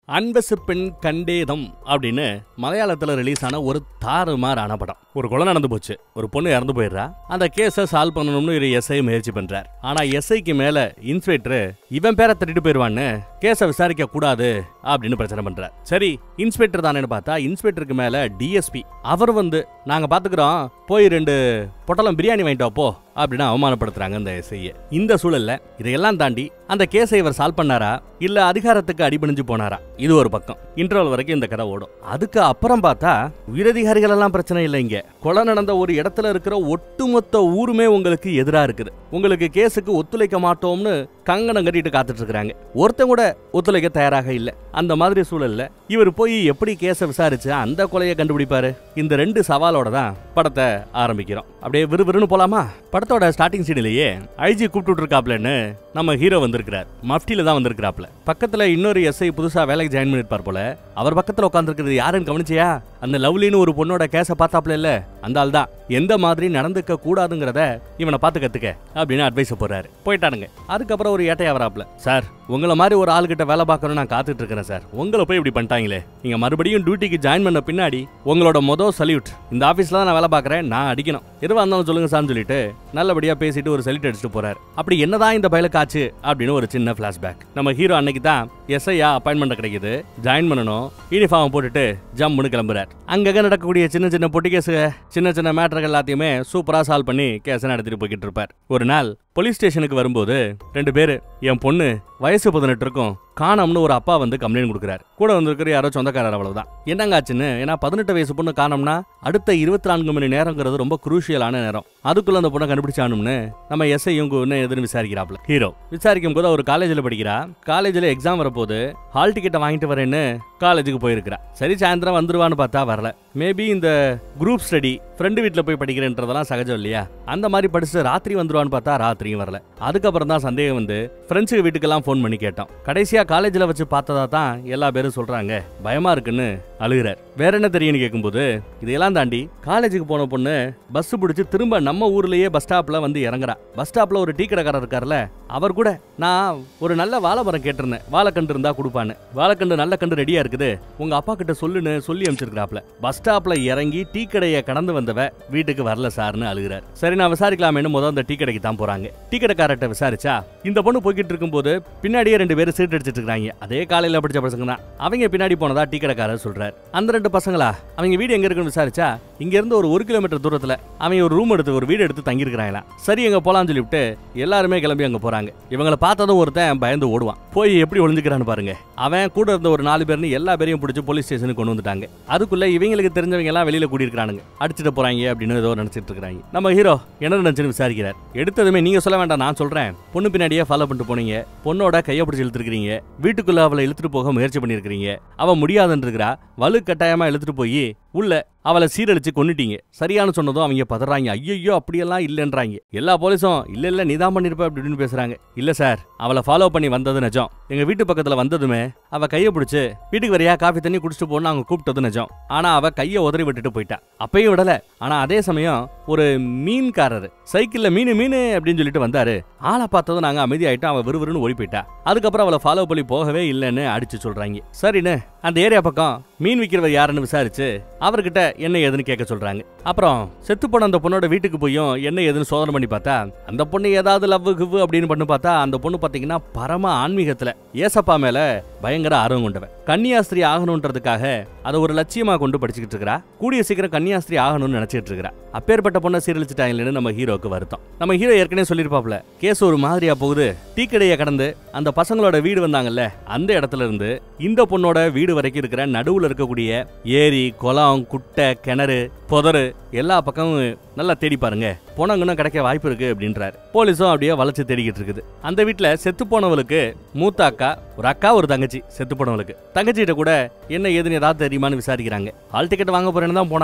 அன்பசு பெண் கண்டேதம் அப்படின்னு மலையாளத்துல ரிலீஸ் ஆன ஒரு தாறுமாறான படம் ஒரு கொலை நடந்து போச்சு ஒரு பொண்ணு இறந்து போயிடுறா அந்த கேஸை சால்வ் பண்ணணும்னு ஒரு எஸ்ஐ முயற்சி பண்றார் ஆனா எஸ்ஐக்கு மேல இன்ஸ்பெக்டர் இவன் பேரை தட்டிட்டு போயிருவான்னு கேஸை விசாரிக்க கூடாது அப்படின்னு பிரச்சனை பண்றார் சரி இன்ஸ்பெக்டர் தானேன்னு பார்த்தா இன்ஸ்பெக்டருக்கு மேல டிஎஸ்பி அவர் வந்து நாங்க பாத்துக்கிறோம் போய் ரெண்டு பொட்டலம் பிரியாணி வாங்கிட்டு வா போ அப்படின்னு அவமானப்படுத்துறாங்க அந்த எஸ்ஐய இந்த சூழல்ல இதையெல்லாம் தாண்டி அந்த கேஸை இவர் சால்வ் பண்ணாரா இல்ல அதிகாரத்துக்கு அடிபணிஞ்சு போனாரா இது ஒரு பக்கம் இன்டர்வல் வரைக்கும் இந்த கதை ஓடும் அதுக்கு அப்புறம் பார்த்தா உயரதிகாரிகள் எல்லாம் பிரச்சனை இல்லை இங்க கொலை நடந்த ஒரு இடத்துல இருக்கிற ஒட்டுமொத்த ஊருமே உங்களுக்கு எதிரா இருக்குது உங்களுக்கு கேஸுக்கு ஒத்துழைக்க மாட்டோம்னு கங்கணம் கட்டிட்டு காத்துட்டு இருக்காங்க ஒருத்தன் கூட ஒத்துழைக்க தயாராக இல்ல அந்த மாதிரி சூழல்ல இவர் போய் எப்படி கேஸை விசாரிச்சு அந்த கொலையை கண்டுபிடிப்பாரு இந்த ரெண்டு சவாலோட தான் படத்தை ஆரம்பிக்கிறோம் அப்படியே விறுவிறுன்னு போலாமா படத்தோட ஸ்டார்டிங் சீனிலேயே ஐஜி கூப்பிட்டு இருக்காப்லன்னு நம்ம ஹீரோ வந்திருக்கிறார் மஃப்டில தான் வந்திருக்கிறாப்ல பக்கத்துல இன்னொரு எஸ்ஐ புதுசா வேலைக்கு ஜாயின் பண்ணிருப்பார் போல அவர் பக்கத்துல உட்காந்துருக்கிறது யாருன்னு கவனிச்சியா அந்த லவ்லின்னு ஒரு பொண்ணோட கேஸ பார்த்தாப்ல இல்ல அந்த ஆள் தான் எந்த மாதிரி நடந்துக்க கூடாதுங்கிறத இவனை பார்த்து கத்துக்க அப்படின்னு அட்வைஸ் போறாரு போயிட்டானுங்க அதுக்கப்புறம் ஒரு ஏட்டையா வராப்ல சார் உங்களை மாதிரி ஒரு ஆளுகிட்ட வேலை பார்க்கணும் நான் காத்துட்டு இருக்கிறேன் சார் உங்களை போய் இப்படி பண்ணிட்டாங்களே நீங்க மறுபடியும் டியூட்டிக்கு ஜாயின் பண்ண பின்னாடி உங்களோட மொதல் சல்யூட் இந்த ஆபீஸ்ல தான் நான் வேலை பார்க்கறேன் நான் அடிக்கணும் எதுவா இருந்தாலும் சொல்லுங்க சார்னு சொல்லிட்டு நல்லபடியா பேசிட்டு ஒரு சல்யூட் அடிச்சுட்டு போறாரு அப்படி என்னதான் இந்த பயலுக்கு ஆச்சு அப்படின்னு ஒரு சின்ன பிளாஷ்பேக் நம்ம ஹீரோ அன்னைக்கு தான் எஸ்ஐயா அப்பாயின்மெண்ட் கிடைக்குது ஜாயின் பண்ணணும் யூனிஃபார்ம் போட்டுட்டு ஜம்முன்னு கிளம்புறார் அங்கங்க நடக்கக்கூடிய சின்ன சின்ன பொட்டி கேஸு சின்ன சின்ன மேட்டர்கள் எல்லாத்தையுமே சூப்பரா சால்வ் பண்ணி கேஸை நடத்திட்டு போய்கிட்டு இருப்பார் ஒரு நாள் போலீஸ் ஸ்டேஷனுக்கு வரும்போது ரெண்டு பேரு என் பொண்ணு வயசு பதினெட்டு இருக்கும் காணோம்னு ஒரு அப்பா வந்து கம்ப்ளைண்ட் கொடுக்குறாரு கூட வந்திருக்கிற யாரோ சொந்தக்காரர் அவ்வளவுதான் என்னங்க ஆச்சுன்னு ஏன்னா பதினெட்டு வயசு பொண்ணு காணோம்னா அடுத்த இருபத்தி நான்கு மணி நேரங்கிறது ரொம்ப குரூஷியலான நேரம் அதுக்குள்ள அந்த பொண்ணை கண்டுபிடிச்சானும்னு நம்ம எஸ்ஐ இவங்க என்ன எதுன்னு விசாரிக்கிறாப்ல ஹீரோ விசாரிக்கும் போது அவர் காலேஜில் படிக்கிறா காலேஜில் எக்ஸாம் வரப்போது ஹால் டிக்கெட்டை வாங்கிட்டு வரேன்னு காலேஜுக்கு போயிருக்கிறா சரி சாயந்தரம் வந்துருவான்னு பார்த்தா வரல மேபி இந்த குரூப் ஸ்டடி ஃப்ரெண்டு வீட்டில் போய் படிக்கிறேன்றதெல்லாம் சகஜம் இல்லையா அந்த மாதிரி படிச்சு ராத்திரி வந்துருவான்னு பார்த்தா ராத்திரியும் வரல அதுக்கப்புறம் தான் சந்தேகம் வந்து ஃப்ரெண்ட்ஸுக்கு வீட்டுக்கெல்லாம் ஃபோன் பண்ணி கேட்டோம் கடைசியா காலேஜில் வச்சு பார்த்ததா தான் எல்லா பேரும் சொல்றாங்க பயமா இருக்குன்னு அழுகிறார் வேற என்ன தெரியும்னு கேட்கும்போது இதையெல்லாம் தாண்டி காலேஜுக்கு போன பொண்ணு பஸ் பிடிச்சு திரும்ப நம்ம ஊர்லயே பஸ் ஸ்டாப்ல வந்து இறங்குறா பஸ் ஸ்டாப்ல ஒரு டீ கடைக்காரர் இருக்கார்ல அவர் கூட நான் ஒரு நல்ல வாழைமரம் கேட்டிருந்தேன் வாழைக்கண்டு இருந்தா கொடுப்பான்னு வாழைக்கண்டு நல்ல கண்டு ரெடியா இருக்குது உங்க அப்பா கிட்ட சொல்லுன்னு சொல்லி அனுப்பிச்சிருக்காப்ல பஸ் ஸ்டாப்ல இறங்கி டீ கடையை கடந்து வந்தவ வீட்டுக்கு வரல சார்னு அழுகிறார் சரி நான் விசாரிக்கலாமேன்னு முதல் அந்த டீ கடைக்கு தான் போறாங்க டீ கடைக்காரர்கிட்ட விசாரிச்சா இந்த பொண்ணு போய்கிட்டு இருக்கும்போது பின்னாடியே ரெண்டு பேரும் சீட் அடிச்சிட்டு இருக்காங்க அதே காலையில படிச்ச பசங்க தான் அவங்க பின்னாடி போனதா டீ கடைக்காரர் சொல்றார் அந்த ரெண்டு பசங்களா அவங்க வீடு எங்க இருக்குன்னு விசாரிச்சா இங்க இருந்து ஒரு ஒரு கிலோமீட்டர் தூரத்துல அவங்க ஒரு ரூம் எடுத்து ஒரு வீடு எடுத்து தங்கி இருக்கிறாங்களாம் சரி எங்க போலாம்னு சொல்லிவிட்டு எல்லாருமே கிளம்பி அங்க போறாங்க இவங்களை பார்த்ததும் ஒருத்தன் பயந்து ஓடுவான் போய் எப்படி ஒளிஞ்சுக்கிறான்னு பாருங்க அவன் கூட இருந்த ஒரு நாலு பேர்னு எல்லா பேரையும் பிடிச்சி போலீஸ் ஸ்டேஷனுக்கு கொண்டு வந்துட்டாங்க அதுக்குள்ள இவங்களுக்கு தெரிஞ்சவங்க எல்லாம் வெளியில கூடியிருக்கானுங்க அடிச்சிட்டு போறாங்க அப்படின்னு ஏதோ நினைச்சிட்டு இருக்காங்க நம்ம ஹீரோ என்ன நினைச்சுன்னு விசாரிக்கிறார் எடுத்ததுமே நீங்க சொல்ல வேண்டாம் நான் சொல்றேன் பொண்ணு பின்னாடியே ஃபாலோ பண்ணிட்டு போனீங்க பொண்ணோட கையை பிடிச்சி இழுத்துருக்கீங்க வீட்டுக்குள்ள அவளை இழுத்துட்டு போக முயற்சி பண்ணிருக்கீங்க அவ முடியாதுன்னு இருக்கிறா வலு கட்டாயமா இழுத்துட்டு போய் உள்ள அவளை சீரழிச்சு கொன்னுட்டீங்க சரியானு சொன்னதும் அவங்க பதறாங்க ஐயோ அப்படியெல்லாம் இல்லைன்றாங்க எல்லா போலீஸும் இல்ல இல்ல நீதான் பண்ணிருப்ப அப்படின்னு பேசுறாங்க இல்ல சார் அவளை ஃபாலோ பண்ணி வந்தது நிஜம் எங்க வீட்டு பக்கத்துல வந்ததுமே அவ கையை பிடிச்சு வீட்டுக்கு வரையா காஃபி தண்ணி குடிச்சிட்டு போன்னு அவங்க கூப்பிட்டது நிஜம் ஆனா அவ கையை உதறி விட்டுட்டு போயிட்டா அப்பயும் விடல ஆனா அதே சமயம் ஒரு மீன்காரர் சைக்கிள்ல மீன் மீன் அப்படின்னு சொல்லிட்டு வந்தாரு ஆளை பார்த்ததும் நாங்க அமைதியாயிட்டோம் அவ விறுவிறுன்னு ஓடி போயிட்டா அதுக்கப்புறம் அவளை ஃபாலோ பண்ணி போகவே இல்லைன்னு அடிச்சு சொல்றாங்க சரின்னு அந்த ஏரியா பக்கம் மீன் விற்கிறவர் யாருன்னு விசாரிச்சு அவர்கிட்ட என்ன ஏதுன்னு கேட்க சொல்றாங்க அப்புறம் செத்து போன அந்த பொண்ணோட வீட்டுக்கு போயும் என்ன ஏதுன்னு சோதனை பண்ணி பார்த்தா அந்த பொண்ணு ஏதாவது லவ் கிவ் அப்படின்னு பண்ணி பார்த்தா அந்த பொண்ணு பாத்தீங்கன்னா பரம ஆன்மீகத்துல ஏசப்பா மேல பயங்கர ஆர்வம் கொண்டவன் கன்னியாஸ்திரி ஆகணுன்றதுக்காக அதை ஒரு லட்சியமா கொண்டு படிச்சுக்கிட்டு இருக்கிறா கூடிய சீக்கிரம் கன்னியாஸ்திரி ஆகணும்னு நினைச்சிட்டு இருக்கிறா அப்பேற்பட்ட பொண்ணை சீரழிச்சிட்டாங்களேன்னு நம்ம ஹீரோக்கு வருத்தம் நம்ம ஹீரோ ஏற்கனவே சொல்லியிருப்பாப்ல கேஸ் ஒரு மாதிரியா போகுது டீ கடையை கடந்து அந்த பசங்களோட வீடு வந்தாங்கல்ல அந்த இடத்துல இருந்து இந்த பொண்ணோட வீடு வரைக்கும் இருக்கிற நடுவுல இருக்கக்கூடிய ஏரி குளம் குட்டை கிணறு புதரு எல்லா பக்கமும் நல்லா தேடி பாருங்க போனங்கன்னா கிடைக்க வாய்ப்பு இருக்கு அப்படின்றாரு போலீஸும் அப்படியே வளைச்சு தேடிக்கிட்டு இருக்குது அந்த வீட்டுல செத்து போனவளுக்கு மூத்த அக்கா ஒரு அக்கா ஒரு தங்கச்சி செத்து போனவளுக்கு தங்கச்சிகிட்ட கூட என்ன ஏதுன்னு ஏதாவது தெரியுமான்னு விசாரிக்கிறாங்க ஹால் டிக்கெட் வாங்க போறேன்னு தான் போனா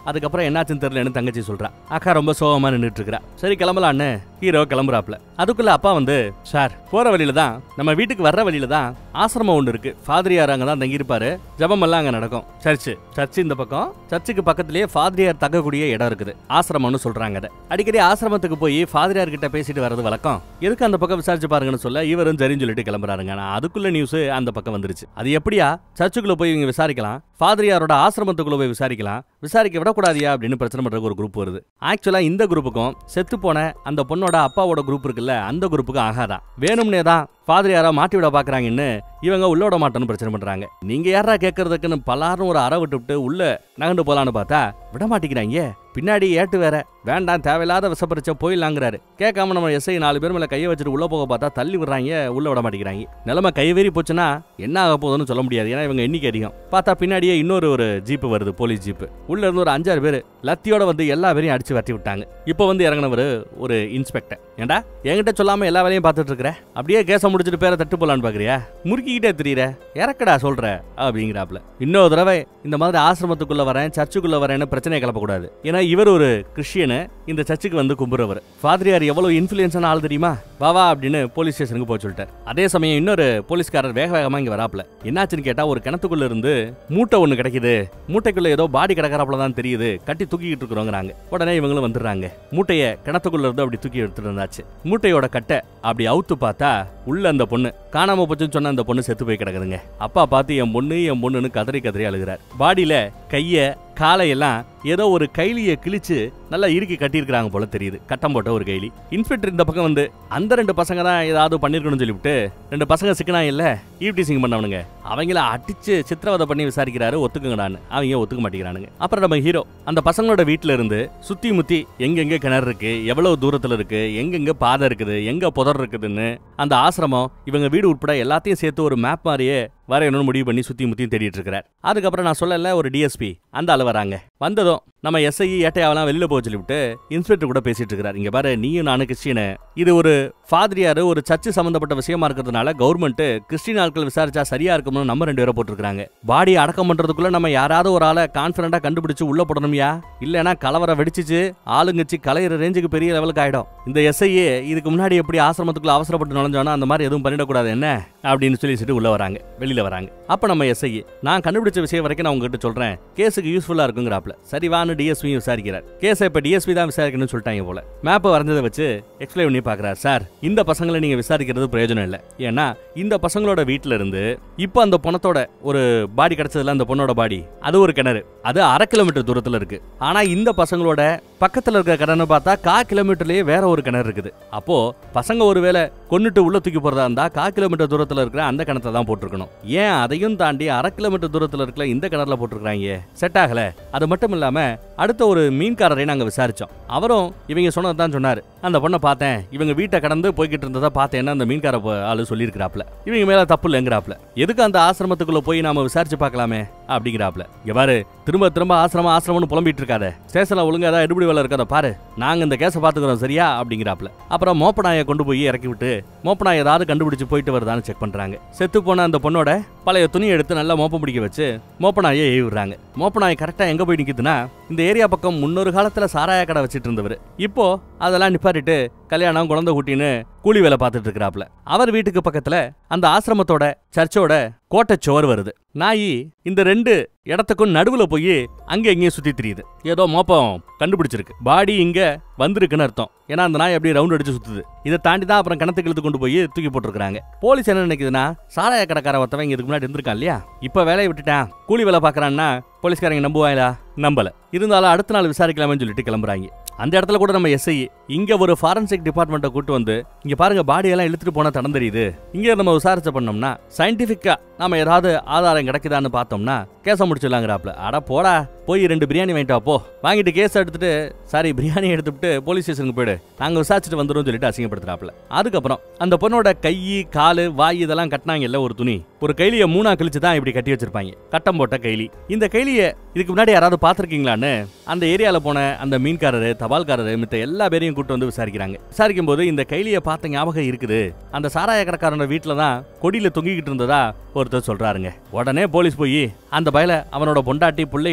அதுக்கப்புறம் என்னாச்சுன்னு தெரியலன்னு தங்கச்சி சொல்றா அக்கா ரொம்ப சோகமா நின்றுட்டு இருக்கா சரி கிளம்பலான்னு ஹீரோ கிளம்புறாப்ல அதுக்குள்ள அப்பா வந்து சார் போற வழியில தான் நம்ம வீட்டுக்கு வர்ற வழியில தான் ஆசிரமம் ஒன்று இருக்கு ஃபாதரியார் அங்க தான் தங்கியிருப்பாரு ஜபம் எல்லாம் அங்க நடக்கும் சர்ச்சு சர்ச்சு இந்த பக்கம் சர்ச்சுக்கு பக்கத்திலேயே ஃபாதரியார் தங்கக்கூடிய இடம் இருக்குது ஆசிரமம்னு சொல்றாங்க அதை அடிக்கடி ஆசிரமத்துக்கு போய் ஃபாதரியார் கிட்ட பேசிட்டு வர்றது வழக்கம் எதுக்கு அந்த பக்கம் விசாரிச்சு பாருங்கன்னு சொல்ல இவரும் சரின்னு சொல்லிட்டு கிளம்புறாருங்க ஆனா அதுக்குள்ள நியூஸ் அந்த பக்கம் வந்துருச்சு அது எப்படியா சர்ச்சுக்குள்ள போய் இவங்க விசாரிக்கலாம் ஃபாதரியாரோட ஆசிரமத்துக்குள்ள போய் விசாரிக்கலாம் விசாரிக்க விடக்கூடாதியா அப்படின்னு பிரச்சனை பண்றதுக்கு ஒரு குரூப் வருது ஆக்சுவலா இந்த குரூப்புக்கும் செத்து போன அந்த பொண்ணோட அப்பாவோட குரூப் இருக்குல்ல அந்த குரூப்புக்கும் ஆகாதான் வேணும்னே தான் ஃபாதர் யாரா மாட்டி விட பாக்குறாங்கன்னு இவங்க உள்ள விட மாட்டோம்னு பிரச்சனை பண்றாங்க நீங்க யாரா கேட்கறதுக்குன்னு பலாரும் ஒரு அறை விட்டுவிட்டு உள்ள நகண்டு போலான்னு பார்த்தா விட மாட்டேங்கிறாங்க பின்னாடி ஏட்டு வேற வேண்டாம் தேவையில்லாத விஷப்பரிச்ச போயிடலாங்கிறாரு கேட்காம நம்ம எஸ்ஐ நாலு பேர் மேல கையை வச்சுட்டு உள்ள போக பார்த்தா தள்ளி விடுறாங்க உள்ள விட மாட்டேங்கிறாங்க நிலைமை கைவெறி போச்சுன்னா என்ன ஆக போகுதுன்னு சொல்ல முடியாது ஏன்னா இவங்க எண்ணிக்கை அதிகம் பார்த்தா பின்னாடியே இன்னொரு ஒரு ஜீப்பு வருது போலீஸ் ஜீப்பு உள்ள இருந்து ஒரு அஞ்சாறு பேர் லத்தியோட வந்து எல்லா பேரையும் அடிச்சு வெட்டி விட்டாங்க இப்போ வந்து இறங்கினவர் ஒரு இன்ஸ்பெக்டர் ஏண்டா என்கிட்ட சொல்லாம எல்லா வேலையும் பார்த்துட்டு இருக்கிற அப்படியே கேஸை முடிச்சிட்டு பேரை தட்டு போலான்னு பாக்குறியா முறுக்கிக்கிட்டே தெரியற இறக்கடா சொல்ற அப்படிங்கிறாப்ல இன்னொரு தடவை இந்த மாதிரி ஆசிரமத்துக்குள்ள வரேன் சர்ச்சுக்குள்ள வரேன்னு பிரச்சனையை கிளப்பக்கூடாது ஏன்னா இவர் ஒரு கிறிஸ்டியனு இந்த சர்ச்சுக்கு வந்து கும்புறவர் ஃபாதரியார் எவ்வளவு இன்ஃபுளுன்ஸான ஆள் தெரியுமா வா வா அப்படின்னு போலீஸ் ஸ்டேஷனுக்கு போய் சொல்லிட்டார் அதே சமயம் இன்னொரு போலீஸ்காரர் வேக வேகமா இங்க வராப்ல என்னாச்சுன்னு கேட்டா ஒரு கிணத்துக்குள்ள இருந்து மூட்டை ஒண்ணு கிடைக்குது மூட்டைக்குள்ள ஏதோ பாடி கிடக்கறாப்புல தான் தெரியுது கட்டி தூக்கிட்டு இருக்கிறோங்கிறாங்க உடனே இவங்களும் வந்துடுறாங்க மூட்டைய கிணத்துக்குள்ள இருந்து அப்படி தூக்கி எடுத்துட்டு இருந்தாச்சு மூட்டையோட கட்டை அப்படி அவுத்து பார்த்தா உள்ள அந்த பொண்ணு காணாம போச்சுன்னு சொன்ன அந்த பொண்ணு செத்து போய் கிடக்குதுங்க அப்பா பார்த்து என் பொண்ணு என் பொண்ணுன்னு கதறி கதறி அழுகிறார் பாடியில கைய காலையெல்லாம் ஏதோ ஒரு கைலிய கிழிச்சு நல்லா இறுக்கி கட்டியிருக்கிறாங்க போல தெரியுது கட்டம் போட்ட ஒரு கைலி இன்ஸ்பெக்டர் இந்த பக்கம் வந்து அந்த ரெண்டு பசங்க தான் ஏதாவது பண்ணிருக்கணும்னு சொல்லிவிட்டு ரெண்டு பசங்க சிக்கனா இல்ல ஈவ்டீசிங் பண்ணவனுங்க அவங்கள அடிச்சு சித்திரவதை பண்ணி விசாரிக்கிறாரு ஒத்துக்குங்கடான்னு அவங்க ஒத்துக்க மாட்டேங்கிறானுங்க அப்புறம் நம்ம ஹீரோ அந்த பசங்களோட வீட்டுல இருந்து சுத்தி முத்தி எங்கெங்க கிணறு இருக்கு எவ்வளவு தூரத்துல இருக்கு எங்கெங்க பாதை இருக்குது எங்க புதர் இருக்குதுன்னு அந்த ஆசிரமம் இவங்க வீடு உட்பட எல்லாத்தையும் சேர்த்து ஒரு மேப் மாதிரியே வரையணும்னு முடிவு பண்ணி சுத்தி முத்தியும் தேடிட்டு இருக்கிறார் அதுக்கப்புறம் நான் சொல்லல ஒரு டிஎஸ்பி அந்த ஆளு வராங்க வந்ததும் நம்ம எஸ்ஐ ஏட்டையாவெல்லாம் வெளியில போக சொல்லிவிட்டு இன்ஸ்பெக்டர் கூட பேசிட்டு இருக்காரு இங்க பாரு நீயும் நானும் கிறிஸ்டியனு இது ஒரு ஃபாதரியாரு ஒரு சர்ச்சு சம்பந்தப்பட்ட விஷயமா இருக்கிறதுனால கவர்மெண்ட் கிறிஸ்டின் ஆட்கள் விசாரிச்சா சரியா இருக்கும்னு நம்ம ரெண்டு பேரை போட்டிருக்காங்க பாடி அடக்கம் பண்றதுக்குள்ள நம்ம யாராவது ஒரு ஆளை கான்பிடண்டா கண்டுபிடிச்சு உள்ள போடணும்யா இல்லைன்னா கலவரம் வெடிச்சிச்சு ஆளுங்கச்சி கலையிற ரேஞ்சுக்கு பெரிய லெவலுக்கு ஆயிடும் இந்த எஸ்ஐயே இதுக்கு முன்னாடி எப்படி ஆசிரமத்துக்குள்ள அவசரப்பட்டு நுழைஞ்சோன்னா அந்த மாதிரி எதுவும் பண்ணிடக்கூடாது என்ன அப்படின்னு சொல்லி உள்ள வராங்க வெளியில வராங்க அப்ப நம்ம எஸ்ஐ நான் கண்டுபிடிச்ச விஷயம் வரைக்கும் நான் உங்ககிட்ட சொல்றேன் கேஸுக்கு யூஸ்ஃபுல்லா இருக்குங்கிறாப்ல சரி வான்னு டிஎஸ்பி விசாரிக்கிறார் கேஸை இப்ப டிஎஸ்பி தான் விசாரிக்கணும்னு சொல்லிட்டாங்க போல மேப்பை வரைஞ்சதை வச்சு எக்ஸ்பிளைன் பண்ணி பாக்குறாரு சார் இந்த பசங்களை நீங்க விசாரிக்கிறது பிரயோஜனம் இல்லை ஏன்னா இந்த பசங்களோட வீட்ல இருந்து இப்போ அந்த பணத்தோட ஒரு பாடி கிடைச்சதுல அந்த பொண்ணோட பாடி அது ஒரு கிணறு அது அரை கிலோமீட்டர் தூரத்துல இருக்கு ஆனா இந்த பசங்களோட பக்கத்துல இருக்க கிணறு பார்த்தா கா கிலோமீட்டர்லயே வேற ஒரு கிணறு இருக்குது அப்போ பசங்க ஒருவேளை கொன்னுட்டு உள்ள தூக்கி போறதா இருந்தா கா கிலோமீட்டர் தூரத்துல இருக்கிற அந்த கிணத்தை தான் போட்டிருக்கணும் ஏன் அதையும் தாண்டி அரை கிலோமீட்டர் தூரத்துல இருக்கிற இந்த கிணறுல போட்டிருக்காங்க செட் ஆகல அது மட்டும் இல்லாம அடுத்த ஒரு மீன்காரரை நாங்க விசாரிச்சோம் அவரும் இவங்க சொன்னதுதான் சொன்னாரு அந்த பொண்ணை பார்த்தேன் இவங்க வீட்டை கடந்து போய்கிட்டு இருந்ததை பார்த்தேன்னா அந்த மீன்கார ப- ஆளு சொல்லியிருக்கிறாப்ல இவங்க மேல தப்பு இல்லைங்கிறாப்ல எதுக்கு அந்த ஆசிரமத்துக்குள்ள போய் நாம விசாரிச்சு பார்க்கலாமே அப்படிங்கிறாப்ல இங்க பாரு திரும்ப திரும்ப ஆசிரமம் ஆசிரமம்னு புலம்பிட்டு இருக்காத ஸ்டேஷன்ல ஒழுங்கா ஏதாவது எடுபடி வேலை இருக்காத பாரு நாங்க இந்த கேஸை பாத்துக்கிறோம் சரியா அப்படிங்கிறாப்ல அப்புறம் மோப்பநாயை கொண்டு போய் இறக்கி விட்டு மோப்பநாய் ஏதாவது கண்டுபிடிச்சு போயிட்டு வருதான்னு செக் பண்றாங்க செத்து போன அந்த பொண்ணோட பழைய துணி எடுத்து நல்லா மோப்பம் பிடிக்க வச்சு மோப்பநாயை ஏவி விடுறாங்க மோப்பநாய் கரெக்டா எங்க போய் நிக்குதுன்னா இந்த ஏரியா பக்கம் முன்னொரு காலத்துல சாராய கடை வச்சிட்டு இருந்தவர் இப்போ அதெல்லாம் நிப்பாட்டிட்டு கல்யாணம் குழந்தை குட்டின்னு கூலி வேலை பார்த்துட்டு இருக்கிறாப்ல அவர் வீட்டுக்கு பக்கத்துல அந்த ஆசிரமத்தோட சர்ச்சோட கோட்டை சுவர் வருது நாயி இந்த ரெண்டு இடத்துக்கும் நடுவுல போய் அங்க எங்கேயும் சுத்தி திரியுது ஏதோ மோப்பம் கண்டுபிடிச்சிருக்கு பாடி இங்க வந்திருக்குன்னு அர்த்தம் ஏன்னா அந்த நாய் அப்படியே ரவுண்ட் அடிச்சு சுத்துது இதை தாண்டி தான் அப்புறம் கிணத்துக்கு இழுத்து கொண்டு போய் தூக்கி போட்டுருக்காங்க போலீஸ் என்ன நினைக்குதுன்னா சாராய கடைக்கார ஒருத்தவன் இங்க இதுக்கு முன்னாடி இருந்திருக்கான் இல்லையா இப்ப வேலையை விட்டுட்டான் கூலி வேலை பாக்குறான்னா போலீஸ்காரங்க நம்புவாங்களா நம்பல இருந்தாலும் அடுத்த நாள் விசாரிக்கலாமேன்னு சொல்லிட்டு கிளம்புறாங்க அந்த இடத்துல கூட நம்ம எஸ்ஐ இங்க ஒரு ஃபாரன்சிக் டிபார்ட்மெண்ட்டை கூட்டு வந்து இங்க பாருங்க பாடி எல்லாம் இழுத்துட்டு போனா தடம் தெரியுது இங்க நம்ம விசாரிச்ச பண்ணோம்னா சயின்டிபிக்கா நாம ஏதாவது ஆதாரம் கிடைக்குதான்னு பார்த்தோம்னா கேஸ முடிச்சிடலாங்கிறாப்ல அட போடா போய் ரெண்டு பிரியாணி வாங்கிட்டு வா போ வாங்கிட்டு கேஸ் எடுத்துட்டு சாரி பிரியாணி எடுத்துட்டு போலீஸ் ஸ்டேஷனுக்கு போயிடு நாங்க விசாரிச்சுட்டு வந்துரும் சொல்லிட்டு அசிங்கப்படுத்துறாப்ல அதுக்கப்புறம் அந்த பொண்ணோட கை காலு வாய் இதெல்லாம் கட்டினாங்கல்ல ஒரு துணி ஒரு கைலிய மூணா கிழிச்சு தான் இப்படி கட்டி வச்சிருப்பாங்க கட்டம் போட்ட கைலி இந்த கைலிய இதுக்கு முன்னாடி யாராவது பார்த்திருக்கீங்களான்னு அந்த ஏரியால போன அந்த மீன்காரரு தபால்காரரு மித்த எல்லா பேரையும் கூட்டு வந்து விசாரிக்கிறாங்க விசாரிக்கும் போது இந்த கைலிய பார்த்த ஞாபகம் இருக்குது அந்த சாராய கடைக்காரனோட வீட்டுல தான் கொடியில தொங்கிக்கிட்டு இருந்ததா ஒருத்தர் சொல்றாருங்க உடனே போலீஸ் போய் அந்த பயல அவனோட பொண்டாட்டி பிள்ளைக்கு முன்னாடி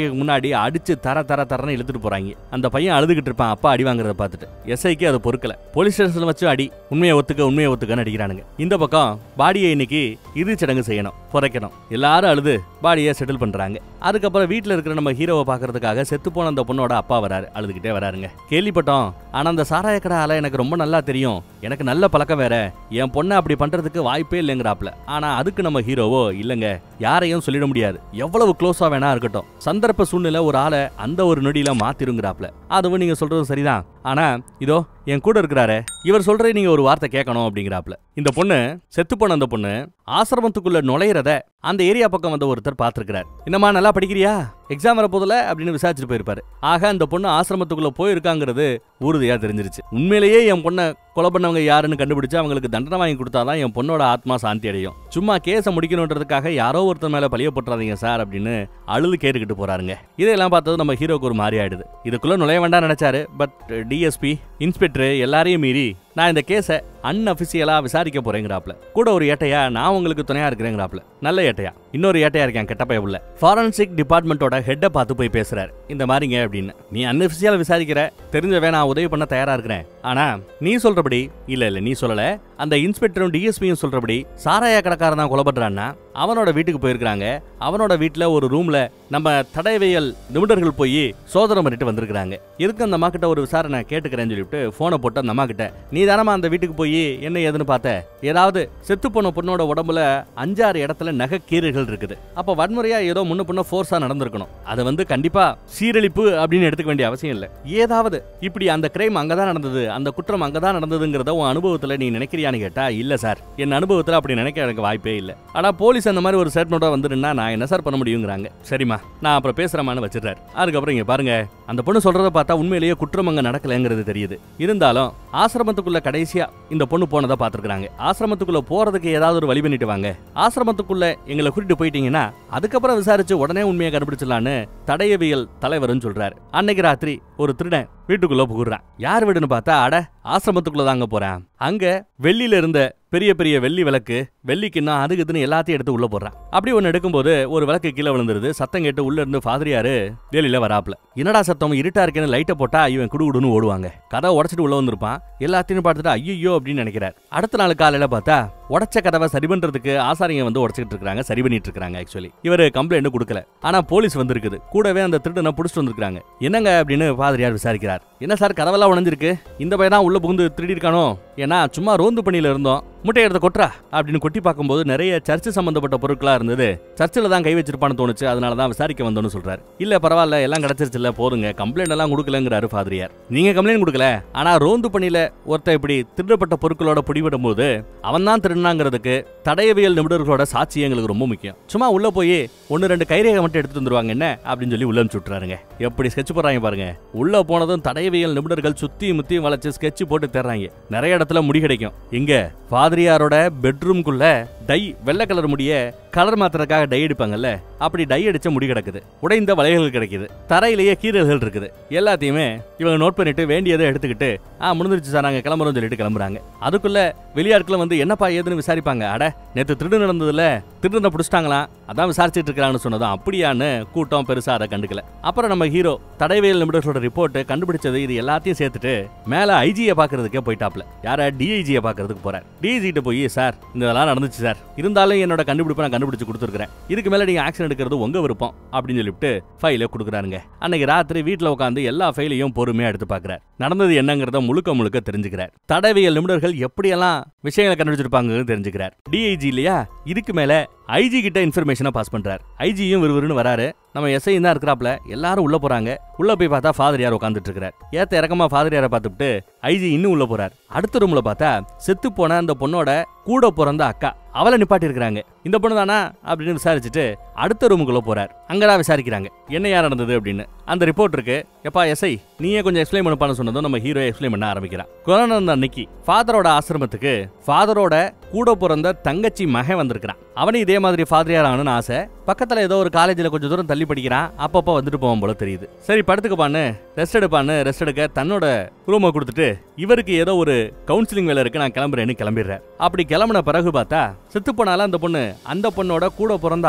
அப்படியே அடிச்சு தர தர தரன்னு இழுத்துட்டு போறாங்க அந்த பையன் அழுதுகிட்டு இருப்பான் அப்பா அடி வாங்குறத பார்த்துட்டு எஸ்ஐக்கு அது பொறுக்கல போலீஸ் ஸ்டேஷன்ல வச்சு அடி உண்மையை ஒத்துக்க உண்மையை ஒத்துக்கன்னு அடிக்கிறானுங்க இந்த பக்கம் பாடியை இன்னைக்கு இறுதி சடங்கு செய்யணும் புதைக்கணும் எல்லாரும் அழுது பாடியை செட்டில் பண்றாங்க அதுக்கப்புறம் வீட்ல இருக்கிற நம்ம ஹீரோவை பாக்குறதுக்காக செத்து போன அந்த பொண்ணோட அப்பா வராரு அழுதுகிட்டே வராருங்க கேள்விப்பட்டோம் ஆனா அந்த சாராய கடை ஆளை எனக்கு ரொம்ப நல்லா தெரியும் எனக்கு நல்ல பழக்கம் வேற என் பொண்ணை அப்படி பண்றதுக்கு வாய்ப்பே இல்லைங்கிறாப்ல ஆனா அதுக்கு நம்ம ஹீரோவோ இல்லங்க யாரையும் சொல்லிட முடியாது எவ்வளவு க்ளோஸா வேணா இருக்கட்டும் சந்தர்ப்ப சூழ்நிலை ஒரு ஆளை அந்த ஒரு நொடியில மாத்திருங்கிறாப்ல அதுவும் நீங்க சொல்றது சரிதான் ஆனா இதோ என் கூட இருக்கிறாரே இவர் சொல்ற நீங்க ஒரு வார்த்தை கேட்கணும் அப்படிங்கிறாப்ல இந்த பொண்ணு செத்து போன அந்த பொண்ணு ஆசிரமத்துக்குள்ள நுழையிறத அந்த ஏரியா பக்கம் வந்த ஒருத்தர் பார்த்திருக்கிறார் என்னம்மா நல்லா படிக்கிறியா எக்ஸாம் வரப்போதுல அப்படின்னு விசாரிச்சுட்டு போயிருப்பாரு ஆக அந்த பொண்ணு ஆசிரமத்துக்குள்ள போயிருக்காங்கிறது உறுதியா தெரிஞ்சிருச்சு உண்மையிலேயே என் பொண்ணை கொலை பண்ணவங்க யாருன்னு கண்டுபிடிச்சு அவங்களுக்கு தண்டனை வாங்கி கொடுத்தாதான் என் பொண்ணோட ஆத்மா சாந்தி அடையும் சும்மா கேஸை முடிக்கணுன்றதுக்காக யாரோ ஒருத்தர் மேல பழிய போட்டுறாதீங்க சார் அப்படின்னு அழுது கேட்டுக்கிட்டு போறாருங்க இதெல்லாம் பார்த்தது நம்ம ஹீரோக்கு ஒரு மாதிரி ஆயிடுது இதுக்குள்ள நுழைய வேண்டாம் நினைச்சாரு பட் டிஎஸ்பி இன்ஸ்பெக்டர் எல்லாரையும் மீறி நான் இந்த கேஸை அன்அபிஷியலா விசாரிக்க போறேங்கிறாப்ல கூட ஒரு ஏட்டையா நான் உங்களுக்கு துணையா இருக்கிறேங்கிறாப்ல நல்ல ஏட்டையா இன்னொரு ஏட்டையா இருக்கேன் கெட்டப்பைய உள்ள ஃபாரன்சிக் டிபார்ட்மெண்ட்டோட ஹெட்டை பார்த்து போய் பேசுறாரு இந்த மாதிரிங்க அப்படின்னு நீ அன்அபிஷியலா விசாரிக்கிற தெரிஞ்சவே நான் உதவி பண்ண தயாரா இருக்கிறேன் ஆனா நீ சொல்றபடி இல்ல இல்ல நீ சொல்லல அந்த இன்ஸ்பெக்டரும் டிஎஸ்பியும் சொல்றபடி சாராய கடைக்காரன் தான் கொலை பண்றான்னா அவனோட வீட்டுக்கு போயிருக்காங்க அவனோட வீட்ல ஒரு ரூம்ல நம்ம தடயவியல் நிபுணர்கள் போய் சோதனை பண்ணிட்டு வந்திருக்காங்க எதுக்கு அந்த அம்மா கிட்ட ஒரு விசாரணை கேட்டுக்கிறேன்னு சொல்லிட்டு போனை போட்டு அந்த அம்மா கிட்ட நீ தானமா அந்த வீட்டுக்கு போய் என்ன ஏதுன்னு பார்த்த ஏதாவது செத்து போன பொண்ணோட உடம்புல அஞ்சாறு இடத்துல நகை கீறுகள் இருக்குது அப்ப வன்முறையா ஏதோ முன்ன பின்ன ஃபோர்ஸா நடந்திருக்கணும் அது வந்து கண்டிப்பா சீரழிப்பு அப்படின்னு எடுத்துக்க வேண்டிய அவசியம் இல்ல ஏதாவது இப்படி அந்த கிரைம் அங்கதான் நடந்தது அந்த குற்றம் அங்கதான் நடந்ததுங்கிறத உன் அனுபவத்துல நீ நினைக்கிறியான்னு கேட்டா இல்ல சார் என் அனுபவத்துல அப்படி நினைக்க எனக்கு வாய்ப்பே இல்ல ஆனா போலீஸ் அந்த மாதிரி ஒரு ஸ்டேட்மெண்ட்டோட வந்துருன்னா நான் என்ன சார் பண்ண முடியுங்கிறாங்க சரிம்மா நான் அப்புறம் பேசுறமான்னு வச்சிடுறாரு அதுக்கப்புறம் இங்க பாருங்க அந்த பொண்ணு சொல்றத பார்த்தா உண்மையிலேயே குற்றம் அங்க நடக்கலைங்கிறது தெரியுது இருந்தாலும் ஆசிரமத்துக்குள்ள கடைசியா இந்த பொண்ணு போனதை பார்த்திருக்காங்க ஆசிரமத்துக்குள்ள போறதுக்கு ஏதாவது ஒரு வழி பண்ணிட்டு வாங்க ஆசிரமத்துக்குள்ள எங்களை கூட்டிட்டு போயிட்டீங்கன்னா அதுக்கப்புறம் விசாரிச்சு உடனே உண்மையை கண்டுபிடிச்சிடலான்னு தடயவியல் தலைவர்னு சொல்றாரு அன்னைக்கு ராத்திரி ஒரு திருடன் வீட்டுக்குள்ள புகுறான் யார் வீடுன்னு பார்த்தா அட ஆசிரமத்துக்குள்ள தாங்க போறான் அங்க வெள்ளியில இருந்த பெரிய பெரிய வெள்ளி விளக்கு வெள்ளிக்குன்னா அதுக்கு இதுன்னு எல்லாத்தையும் எடுத்து உள்ள போடுறான் அப்படி ஒன்னு எடுக்கும்போது ஒரு விளக்கு கீழே விழுந்துருது சத்தம் கேட்டு உள்ள இருந்து ஃபாதரியாரு வெளியில வராப்ல என்னடா சத்தம் இருட்டா இருக்கேன்னு லைட்டை போட்டா இவன் குடுகுடுன்னு ஓடுவாங்க கதை உடச்சிட்டு உள்ள வந்திருப்பான் எல்லாத்தையும் பார்த்துட்டு ஐயோ அப்படின்னு நினைக்கிறார் அடுத்த நாள் காலையில பார்த்தா உடச்ச கதவை சரி பண்றதுக்கு ஆசாரிங்க வந்து உடச்சிட்டு இருக்காங்க சரி பண்ணிட்டு இருக்காங்க ஆக்சுவலி இவர் கம்ப்ளைண்ட் கொடுக்கல ஆனா போலீஸ் வந்திருக்குது கூடவே அந்த திருடனை புடிச்சிட்டு வந்திருக்காங்க என்னங்க அப்படின்னு பாதிரியார் விசாரிக்கிறார் என்ன சார் கதவெல்லாம் உடஞ்சிருக்கு இந்த பையன் தான் உள்ள புகுந்து திருடி இருக்கானோ ஏன்னா சும்மா ரோந்து பணியில இருந்தோம் முட்டை எடுத்து கொட்டுறா அப்படின்னு கொட்டி பார்க்கும்போது நிறைய சர்ச்சு சம்பந்தப்பட்ட பொருட்களா இருந்தது சர்ச்சில் தான் கை வச்சிருப்பான்னு தோணுச்சு அதனால தான் விசாரிக்க வந்தோம்னு சொல்றாரு இல்ல பரவாயில்ல எல்லாம் கிடைச்சிருச்சுல போதுங்க கம்ப்ளைண்ட் எல்லாம் கொடுக்கலங்கிறாரு ஃபாதரியார் நீங்க கம்ப்ளைண்ட் கொடுக்கல ஆனா ரோந்து பணியில ஒருத்தன் இப்படி திருடப்பட்ட பொருட்களோட பிடிபடும் போது அவன் தான் திருடினாங்கிறதுக்கு தடயவியல் நிபுணர்களோட சாட்சி எங்களுக்கு ரொம்ப முக்கியம் சும்மா உள்ள போய் ஒன்னு ரெண்டு கைரேகை மட்டும் எடுத்துட்டு வந்துருவாங்க என்ன அப்படின்னு சொல்லி உள்ள அனுப்பிச்சு விட்டுறாருங்க எப்படி ஸ்கெட்ச் போடுறாங்க பாருங்க உள்ள போனதும் தடயவியல் நிபுணர்கள் சுத்தி முத்தி வளைச்சு ஸ்கெட்ச் போட்டு தர்றாங்க நிறைய இடத்துல முடி கிடைக்கும் இங்க ஃபாதரியாரோட பெட்ரூம்குள்ள டை வெள்ளை கலர் முடிய கலர் மாத்துறதுக்காக டை அடிப்பாங்கல்ல அப்படி டை அடிச்ச முடி கிடக்குது உடைந்த வளையல்கள் கிடைக்குது தரையிலேயே கீரல்கள் இருக்குது எல்லாத்தையுமே இவங்க நோட் பண்ணிட்டு வேண்டியதை எடுத்துக்கிட்டு ஆ முடிஞ்சிருச்சு சார் நாங்க கிளம்புறோம் சொல்லிட்டு கிளம்புறாங்க அதுக்குள்ள வெளியாட்களும் வந்து என்னப்பா ஏதுன்னு விசாரிப்பாங்க அட நேத்து திருடு நடந்ததுல திருடனை பிடிச்சிட்டாங்களாம் அதான் விசாரிச்சுட்டு இருக்காங்கன்னு சொன்னதும் அப்படியான்னு கூட்டம் பெருசா அதை கண்டுக்கல அப்புறம் நம்ம ஹீரோ தடைவேல் நிமிடத்தோட ரிப்போர்ட் கண்டுபிடிச்சது இது எல்லாத்தையும் சேர்த்துட்டு மேல ஐஜியை பாக்குறதுக்கே போயிட்டாப்ல யார டிஐஜியை பாக்குறதுக்கு போறார் டிஐஜி கிட்ட போய் சார் இந்த இதெல்லாம் நடந்துச்சு சார் இருந்தாலும் என்னோட கண்டுபிடிப்பை நான் கண்டுபிடிச்சு கொடுத்துருக்கேன் இதுக்கு மேல நீங்க ஆக்ஷன் எடுக்கிறது உங்க விருப்பம் அப்படின்னு சொல்லிட்டு ஃபைலை கொடுக்குறாருங்க அன்னைக்கு ராத்திரி வீட்ல உட்காந்து எல்லா ஃபைலையும் பொறுமையா எடுத்து பார்க்கறார் நடந்தது என்னங்கிறத முழுக்க முழுக்க தெரிஞ்சுக்கிறார் தடவியல் நிபுணர்கள் எப்படியெல்லாம் விஷயங்களை கண்டுபிடிச்சிருப்பாங்கன்னு தெரிஞ்சுக்கிறார் டிஐஜி இல்லையா இதுக்கு மேல ஐஜி கிட்ட இன்ஃபர்மேஷனை பாஸ் பண்றார் ஐஜியும் விறுவிறுன்னு வராரு நம்ம எஸ்ஐ தான் இருக்கிறாப்ல எல்லாரும் உள்ள போறாங்க உள்ள போய் பார்த்தா ஃபாதர் யார் உட்காந்துட்டு இருக்கார் ஏத்த இறக்கமா ஃபாதர் யாரை பார்த்துட்டு ஐஜி இன்னும் உள்ள போறார் அடுத்த ரூம்ல பார்த்தா செத்து போன அந்த பொண்ணோட கூட பிறந்த அக்கா அவளை நிப்பாட்டி இருக்கிறாங்க இந்த பொண்ணு தானா அப்படின்னு விசாரிச்சுட்டு அடுத்த ரூமுக்குள்ள போறார் அங்கதான் விசாரிக்கிறாங்க என்ன யார் நடந்தது அப்படின்னு அந்த ரிப்போர்ட் இருக்கு எப்பா எஸ்ஐ நீயே கொஞ்சம் எக்ஸ்பிளைன் பண்ணப்பான்னு சொன்னதும் நம்ம ஹீரோ எக்ஸ்பிளைன் பண்ண ஆரம்பிக்கிறான் கொரோனா நடந்த அன்னைக்கு ஃபாதரோட ஆசிரமத்துக்கு ஃபாதரோட கூட பிறந்த தங்கச்சி மகன் வந்திருக்கிறான் அவனும் இதே மாதிரி ஃபாதரியார் ஆகணும்னு ஆசை பக்கத்துல ஏதோ ஒரு காலேஜ்ல கொஞ்சம் தூரம் தள்ளி படிக்கிறான் அப்பப்போ வந்துட்டு போவோம் போல தெரியுது சரி படுத்துக்கப்பான்னு ரெஸ்ட் எடுப்பான்னு ரெஸ்ட் எடுக்க தன்னோட ரூமை கொடுத்துட்டு இவருக்கு ஏதோ ஒரு கவுன்சிலிங் வேலை இருக்கு நான் கிளம்புறேன்னு கிளம்பிடுறேன் அப்படி கிளம்புன பிறகு பார்த்தா செத்து போனால அந்த பொண்ணு அந்த பொண்ணோட கூட பிறந்த அக்கா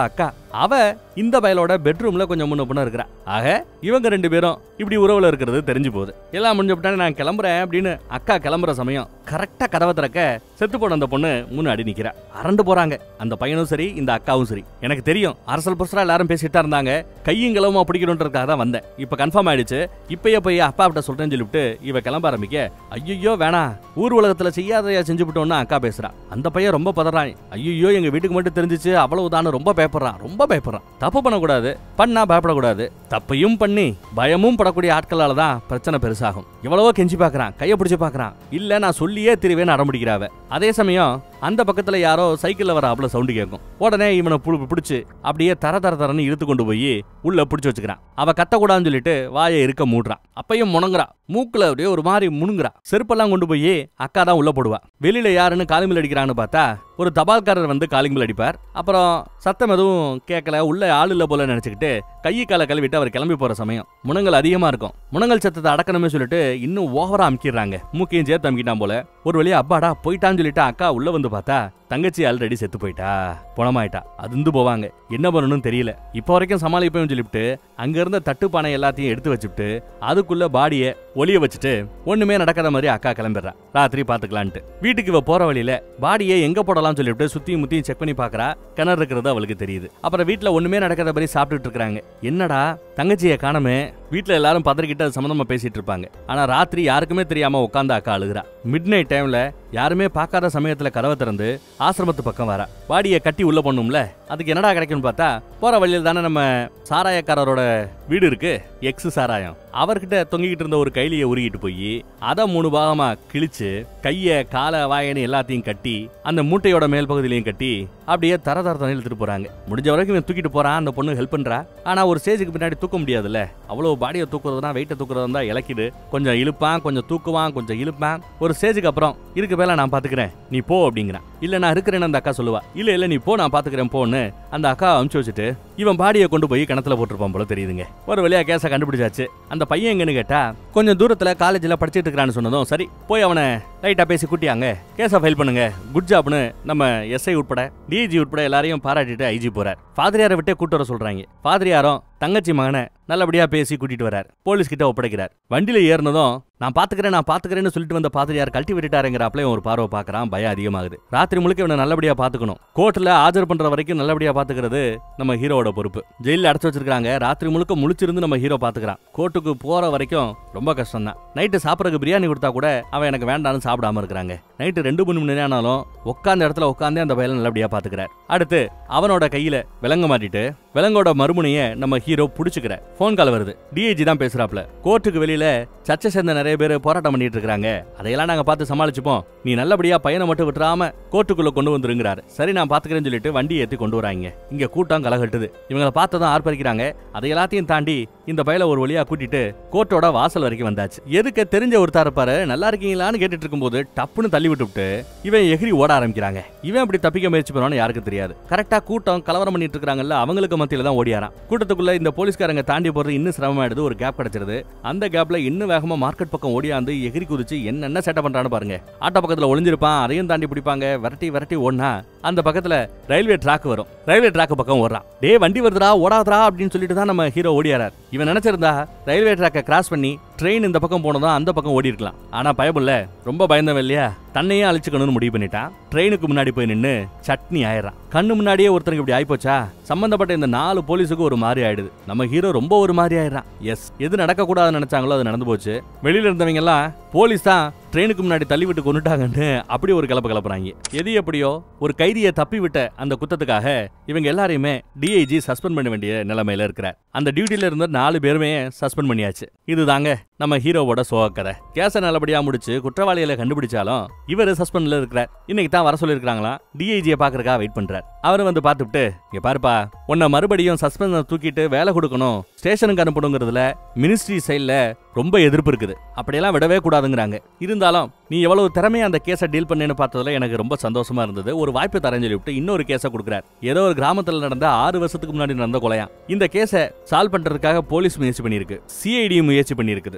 அவ இந்த பயலோட பெட்ரூம்ல கொஞ்சம் முன்ன பின்ன இருக்கிறா ஆக இவங்க ரெண்டு பேரும் இப்படி உறவுல இருக்கிறது தெரிஞ்சு போகுது எல்லாம் முடிஞ்ச விட்டானே நான் கிளம்புறேன் அப்படின்னு அக்கா கிளம்புற சமயம் கரெக்டா கதவை திறக்க செத்து போன அந்த பொண்ணு முன்னாடி நிக்கிறா அரண்டு போறாங்க அந்த பையனும் சரி இந்த அக்காவும் சரி எனக்கு தெரியும் அரசல் புரசலா எல்லாரும் பேசிட்டா இருந்தாங்க கையும் கிளவுமா பிடிக்கணுன்றதுக்காக தான் வந்தேன் இப்ப கன்ஃபார்ம் ஆயிடுச்சு இப்பயே போய் அப்பா கிட்ட சொல்றேன்னு சொல்லிவிட்டு இவ கிளம்ப ஆரம்பிக்க ஐயோ வேணாம் ஊர் உலகத்துல செய்யாதையா செஞ்சு விட்டோம்னு அக்கா பேசுறா அந்த பையன் ரொம்ப பதறான் ஐயோ எங்க வீட்டுக்கு மட்டும் தெரிஞ்சிச்சு அவ்வளவுதான்னு ரொம்ப பயப்படுறான் ரொம்ப பயப்படுறான் தப்பு பண்ணக்கூடாது பண்ணா பயப்படக்கூடாது தப்பையும் பண்ணி பயமும் படக்கூடிய ஆட்களால தான் பிரச்சனை பெருசாகும் எவ்வளவோ கெஞ்சி பாக்குறான் கைய பிடிச்சு பாக்குறான் இல்ல நான் சொல்லியே திருவேன்னு அடம்பிடிக்கிறாவ அதே சமயம் அந்த பக்கத்துல யாரோ சைக்கிள்ல வர அவ்வளவு சவுண்டு கேட்கும் உடனே இவனை புழு பிடிச்சு அப்படியே தர தர தரன்னு இழுத்து கொண்டு போய் உள்ள பிடிச்சு வச்சுக்கிறான் அவ கத்தக்கூடாதுன்னு சொல்லிட்டு வாயை இருக்க மூடுறான் அப்பையும் முணங்குறா மூக்குல அப்படியே ஒரு மாதிரி முணுங்குறா செருப்பெல்லாம் கொண்டு போய் அக்கா தான் உள்ள போடுவா வெளியில யாருன்னு காலிமில் அடிக்கிறான்னு பார்த்தா ஒரு தபால்காரர் வந்து காலிமில் அடிப்பார் அப்புறம் சத்தம் எதுவும் கேட்கல உள்ள ஆள் இல்ல போல நினைச்சுக்கிட்டு கையை காலை கழுவிட்டு அவர் கிளம்பி போற சமயம் முனங்கள் அதிகமா இருக்கும் முனங்கள் சத்தத்தை அடக்கணுமே சொல்லிட்டு இன்னும் ஓவரா அமுக்கிடுறாங்க மூக்கையும் சேர்த்து அமுக்கிட்டான் போல ஒரு வழியா அப்பாடா போயிட்டான்னு சொல்லிட்டு அக்கா உள்ள வந்து பார்த்தா தங்கச்சி ஆல்ரெடி செத்து போயிட்டா புணமாயிட்டா அதிர்ந்து போவாங்க என்ன பண்ணணும்னு தெரியல இப்போ வரைக்கும் சமாளிப்பேன்னு சொல்லிவிட்டு அங்க இருந்த தட்டுப்பானை எல்லாத்தையும் எடுத்து வச்சுட்டு அதுக்குள்ள பாடியை ஒளிய வச்சுட்டு ஒண்ணுமே நடக்காத மாதிரி அக்கா கிளம்பிடுறா ராத்திரி பாத்துக்கலான்ட்டு வீட்டுக்கு இவ போற வழியில பாடியை எங்க போடலாம்னு சொல்லிவிட்டு சுத்தியும் முத்தியும் செக் பண்ணி பாக்குறா கிணறு இருக்கிறது அவளுக்கு தெரியுது அப்புறம் வீட்டுல ஒண்ணுமே நடக்காத மாதிரி சாப்பிட்டுட்டு இருக்காங்க என்னடா தங்கச்சியை காணமே வீட்ல எல்லாரும் பதறிக்கிட்டு அது சம்மந்தமா பேசிட்டு இருப்பாங்க ஆனா ராத்திரி யாருக்குமே தெரியாம உட்காந்து அக்கா அழுகுறா மிட் நைட் டைம்ல யாருமே பார்க்காத சமயத்துல கதவை திறந்து ஆசிரமத்து பக்கம் வரா பாடியை கட்டி உள்ள பண்ணும்ல அதுக்கு என்னடா கிடைக்கும்னு பார்த்தா போற வழியில் தானே நம்ம சாராயக்காரரோட வீடு இருக்கு எக்ஸ் சாராயம் அவர்கிட்ட தொங்கிக்கிட்டு இருந்த ஒரு கைலியை உருகிட்டு போய் அதை மூணு பாகமா கிழிச்சு கைய காலை வாயன்னு எல்லாத்தையும் கட்டி அந்த மூட்டையோட மேல் பகுதியிலையும் கட்டி அப்படியே தர தர தண்ணி இழுத்துட்டு போறாங்க முடிஞ்ச வரைக்கும் இவன் தூக்கிட்டு போறான் அந்த பொண்ணு ஹெல்ப் பண்றா ஆனா ஒரு ஸ்டேஜுக்கு பின்னாடி தூக்க முடியாதுல்ல அவ்வளவு பாடியை தூக்குறதுனா வெயிட்டை தூக்குறது தான் இலக்கிடு கொஞ்சம் இழுப்பான் கொஞ்சம் தூக்குவான் கொஞ்சம் இழுப்பான் ஒரு ஸ்டேஜுக்கு அப்புறம் இருக்கு வேலை நான் பாத்துக்கிறேன் நீ போ அப்படிங்கிறான் இல்ல நான் இருக்கிறேன்னு அந்த அக்கா சொல்லுவா இல்ல இல்ல நீ போ நான் பாத்துக்கிறேன் போன்னு அந்த அக்கா அமுச்சு வச்சுட்டு இவன் பாடியை கொண்டு போய் கிணத்துல போட்டிருப்பான் போல தெரியுதுங்க ஒரு வழியா கேஸை கண்டுபிடிச்சாச்சு அந்த பையன் எங்கன்னு கேட்டா கொஞ்சம் தூரத்துல காலேஜ்ல படிச்சிட்டு இருக்கிறான்னு சொன்னதும் சரி போய் அவனை லைட்டா பேசி கூட்டியாங்க கேஸை ஃபைல் பண்ணுங்க குட் ஜாப்னு நம்ம எஸ்ஐ உட்பட டிஜி உட்பட எல்லாரையும் பாராட்டிட்டு ஐஜி போறார் ஃபாதரியாரை விட்டே கூட்டு வர சொல்றாங்க ஃபாதரியாரும் தங்கச்சி மகனை நல்லபடியா பேசி கூட்டிட்டு வரார் போலீஸ் கிட்ட ஒப்படைக்கிறார் வண்டியில ஏறினதும் நான் பாத்துக்கிறேன் நான் பாத்துக்கிறேன்னு சொல்லிட்டு வந்த பாதிரியார் கழட்டி விட்டுட்டாருங்கிறாப்ல ஒரு பார்வை பார்க்கறான் பயம் அதிகமாகுது ராத்திரி முழுக்க இவனை நல்லபடியா பாத்துக்கணும் கோர்ட்ல ஆஜர் பண்ற வரைக்கும் நல்லபடியா பாத்துக்கிறது நம்ம ஹீரோவோட பொறுப்பு ஜெயில அடைச்சு வச்சிருக்காங்க ராத்திரி முழுக்க முழிச்சிருந்து நம்ம ஹீரோ பாத்துக்கிறான் கோர்ட்டுக்கு போற வரைக்கும் ரொம்ப கஷ்டம் தான் நைட்டு சாப்பிடறதுக்கு பிரியாணி கொடுத்தா கூட அவன் எனக்கு வேண்டாம்னு சாப்பிடாம இருக்கிறாங்க நைட்டு ரெண்டு மூணு மணி நேரம் ஆனாலும் உட்காந்த இடத்துல உட்காந்தே அந்த வயலை நல்லபடியா பாத்துக்கிறார் அடுத்து அவனோட கையில விலங்க மாட்டிட்டு விலங்கோட மறுமுனைய நம்ம ஹீரோ புடிச்சுக்கிறார் ஃபோன் கால் வருது டிஐஜி தான் பேசுறாப்ல கோர்ட்டுக்கு வெளியில சர்ச்சை சேர்ந்த நிறைய பேர் போராட்டம் பண்ணிட்டு இருக்காங்க அதையெல்லாம் நாங்க பார்த்து சமாளிச்சுப்போம் நீ நல்லபடியா பையனை மட்டும் விட்டுறாம கோர்ட்டுக்குள்ள கொண்டு வந்துருங்கிறாரு சரி நான் பாத்துக்கிறேன்னு சொல்லிட்டு வண்டி ஏத்தி கொண்டு வராங்க இங்க கூட்டம் கலகட்டுது இவங்களை பார்த்ததும் ஆர்ப்பரிக்கிறாங்க அதை எல்லாத்தையும் தாண்டி இந்த பையல ஒரு வழியா கூட்டிட்டு கோர்ட்டோட வாசல் வரைக்கும் வந்தாச்சு எதுக்கு தெரிஞ்ச ஒருத்தர் இருப்பாரு நல்லா இருக்கீங்களான்னு கேட்டுட்டு இருக்கும்போது டப்புன்னு தள்ளி விட்டுவிட்டு இவன் எகிரி ஓட ஆரம்பிக்கிறாங்க இவன் அப்படி தப்பிக்க முயற்சி பண்ணுவான்னு யாருக்கு தெரியாது கரெக்டா கூட்டம் கலவரம் பண்ணிட்டு இருக்காங்கல்ல அவங்களுக்கு மத்தியில தான் ஓடியாராம் கூட்டத்துக்குள்ள இந்த போலீஸ்காரங்க தாண்டி போறது இன்னும் சிரமமாயிடுது ஒரு கேப் கிடைச்சிருது அந்த கேப்ல இன்னும் வேகமா மார்க்கெட் பக்கம் ஓடியாந்து எகிரி குதிச்சு என்னென்ன செட்டப் பண்றான்னு பாருங்க ஆட்டோ பக்கத்துல ஒளிஞ்சிருப்பான் அதையும் தாண்டி பிடிப்பாங்க விரட்டி விரட்டி ஓடினா அந்த பக்கத்துல ரயில்வே ட்ராக் வரும் ரயில்வே ட்ராக் பக்கம் ஓடுறான் டே வண்டி வருதுடா ஓடாதடா அப்படின்னு சொல்லிட்டு தான் நம்ம ஹீரோ ஓடியாரார் இவன் நினைச்சிருந்தா ரயில்வே ட்ராக்கை கிராஸ் பண்ணி ட்ரெயின் இந்த பக்கம் போனதும் அந்த பக்கம் ஓடி இருக்கலாம் ஆனா பயமில்ல ரொம்ப பயந்தவன் இல்லையா தன்னையே அழிச்சுக்கணும்னு முடிவு பண்ணிட்டான் ட்ரெயினுக்கு முன்னாடி போய் நின்னு சட்னி ஆயிடுறான் கண்ணு முன்னாடியே ஒருத்தருக்கு இப்படி ஆயிப்போச்சா சம்பந்தப்பட்ட இந்த நாலு போலீஸுக்கு ஒரு மாதிரி ஆயிடுது நம்ம ஹீரோ ரொம்ப ஒரு மாதிரி ஆயிடுறான் எஸ் எது நடக்க கூடாதுன்னு நினைச்சாங்களோ அது நடந்து போச்சு வெளியில இருந்தவங்க எல்லாம் போலீஸ் தான் ட்ரெயினுக்கு முன்னாடி தள்ளி விட்டு கொண்டுட்டாங்கன்னு அப்படி ஒரு கிளப்ப கிளப்புறாங்க எது எப்படியோ ஒரு கைதியை தப்பி விட்ட அந்த குத்தத்துக்காக இவங்க எல்லாரையுமே டிஐஜி சஸ்பெண்ட் பண்ண வேண்டிய நிலைமையில இருக்கிறார் அந்த டியூட்டில இருந்த நாலு பேருமே சஸ்பெண்ட் பண்ணியாச்சு இதுதாங்க நம்ம ஹீரோவோட சோக கதை கேஸை நல்லபடியா முடிச்சு குற்றவாளிகளை கண்டுபிடிச்சாலும் இவர் சஸ்பெண்ட்ல இருக்கிறார் இன்னைக்கு தான் வர சொல்லிருக்காங்களா டிஐஜியை பாக்குறக்கா வெயிட் பண்றார் அவர் வந்து பார்த்துட்டு இங்க பாருப்பா உன்னை மறுபடியும் சஸ்பெண்ட் தூக்கிட்டு வேலை கொடுக்கணும் ஸ்டேஷனுக்கு அனுப்பணுங்கிறதுல மினிஸ்ட்ரி சைட்ல ரொம்ப எதிர்ப்பு இருக்குது அப்படியெல்லாம் விடவே கூடாதுங்கிறாங்க இருந்தாலும் நீ எவ்வளவு திறமையா அந்த கேஸை டீல் பண்ணேன்னு பார்த்ததுல எனக்கு ரொம்ப சந்தோஷமா இருந்தது ஒரு வாய்ப்பு தரேன்னு சொல்லிவிட்டு இன்னொரு கேஸை கொடுக்குறார் ஏதோ ஒரு கிராமத்துல நடந்த ஆறு வருஷத்துக்கு முன்னாடி நடந்த கொலையா இந்த கேஸை சால்வ் பண்றதுக்காக போலீஸ் முயற்சி பண்ணியிருக்கு சிஐடி முயற்சி பண்ணியிருக்குது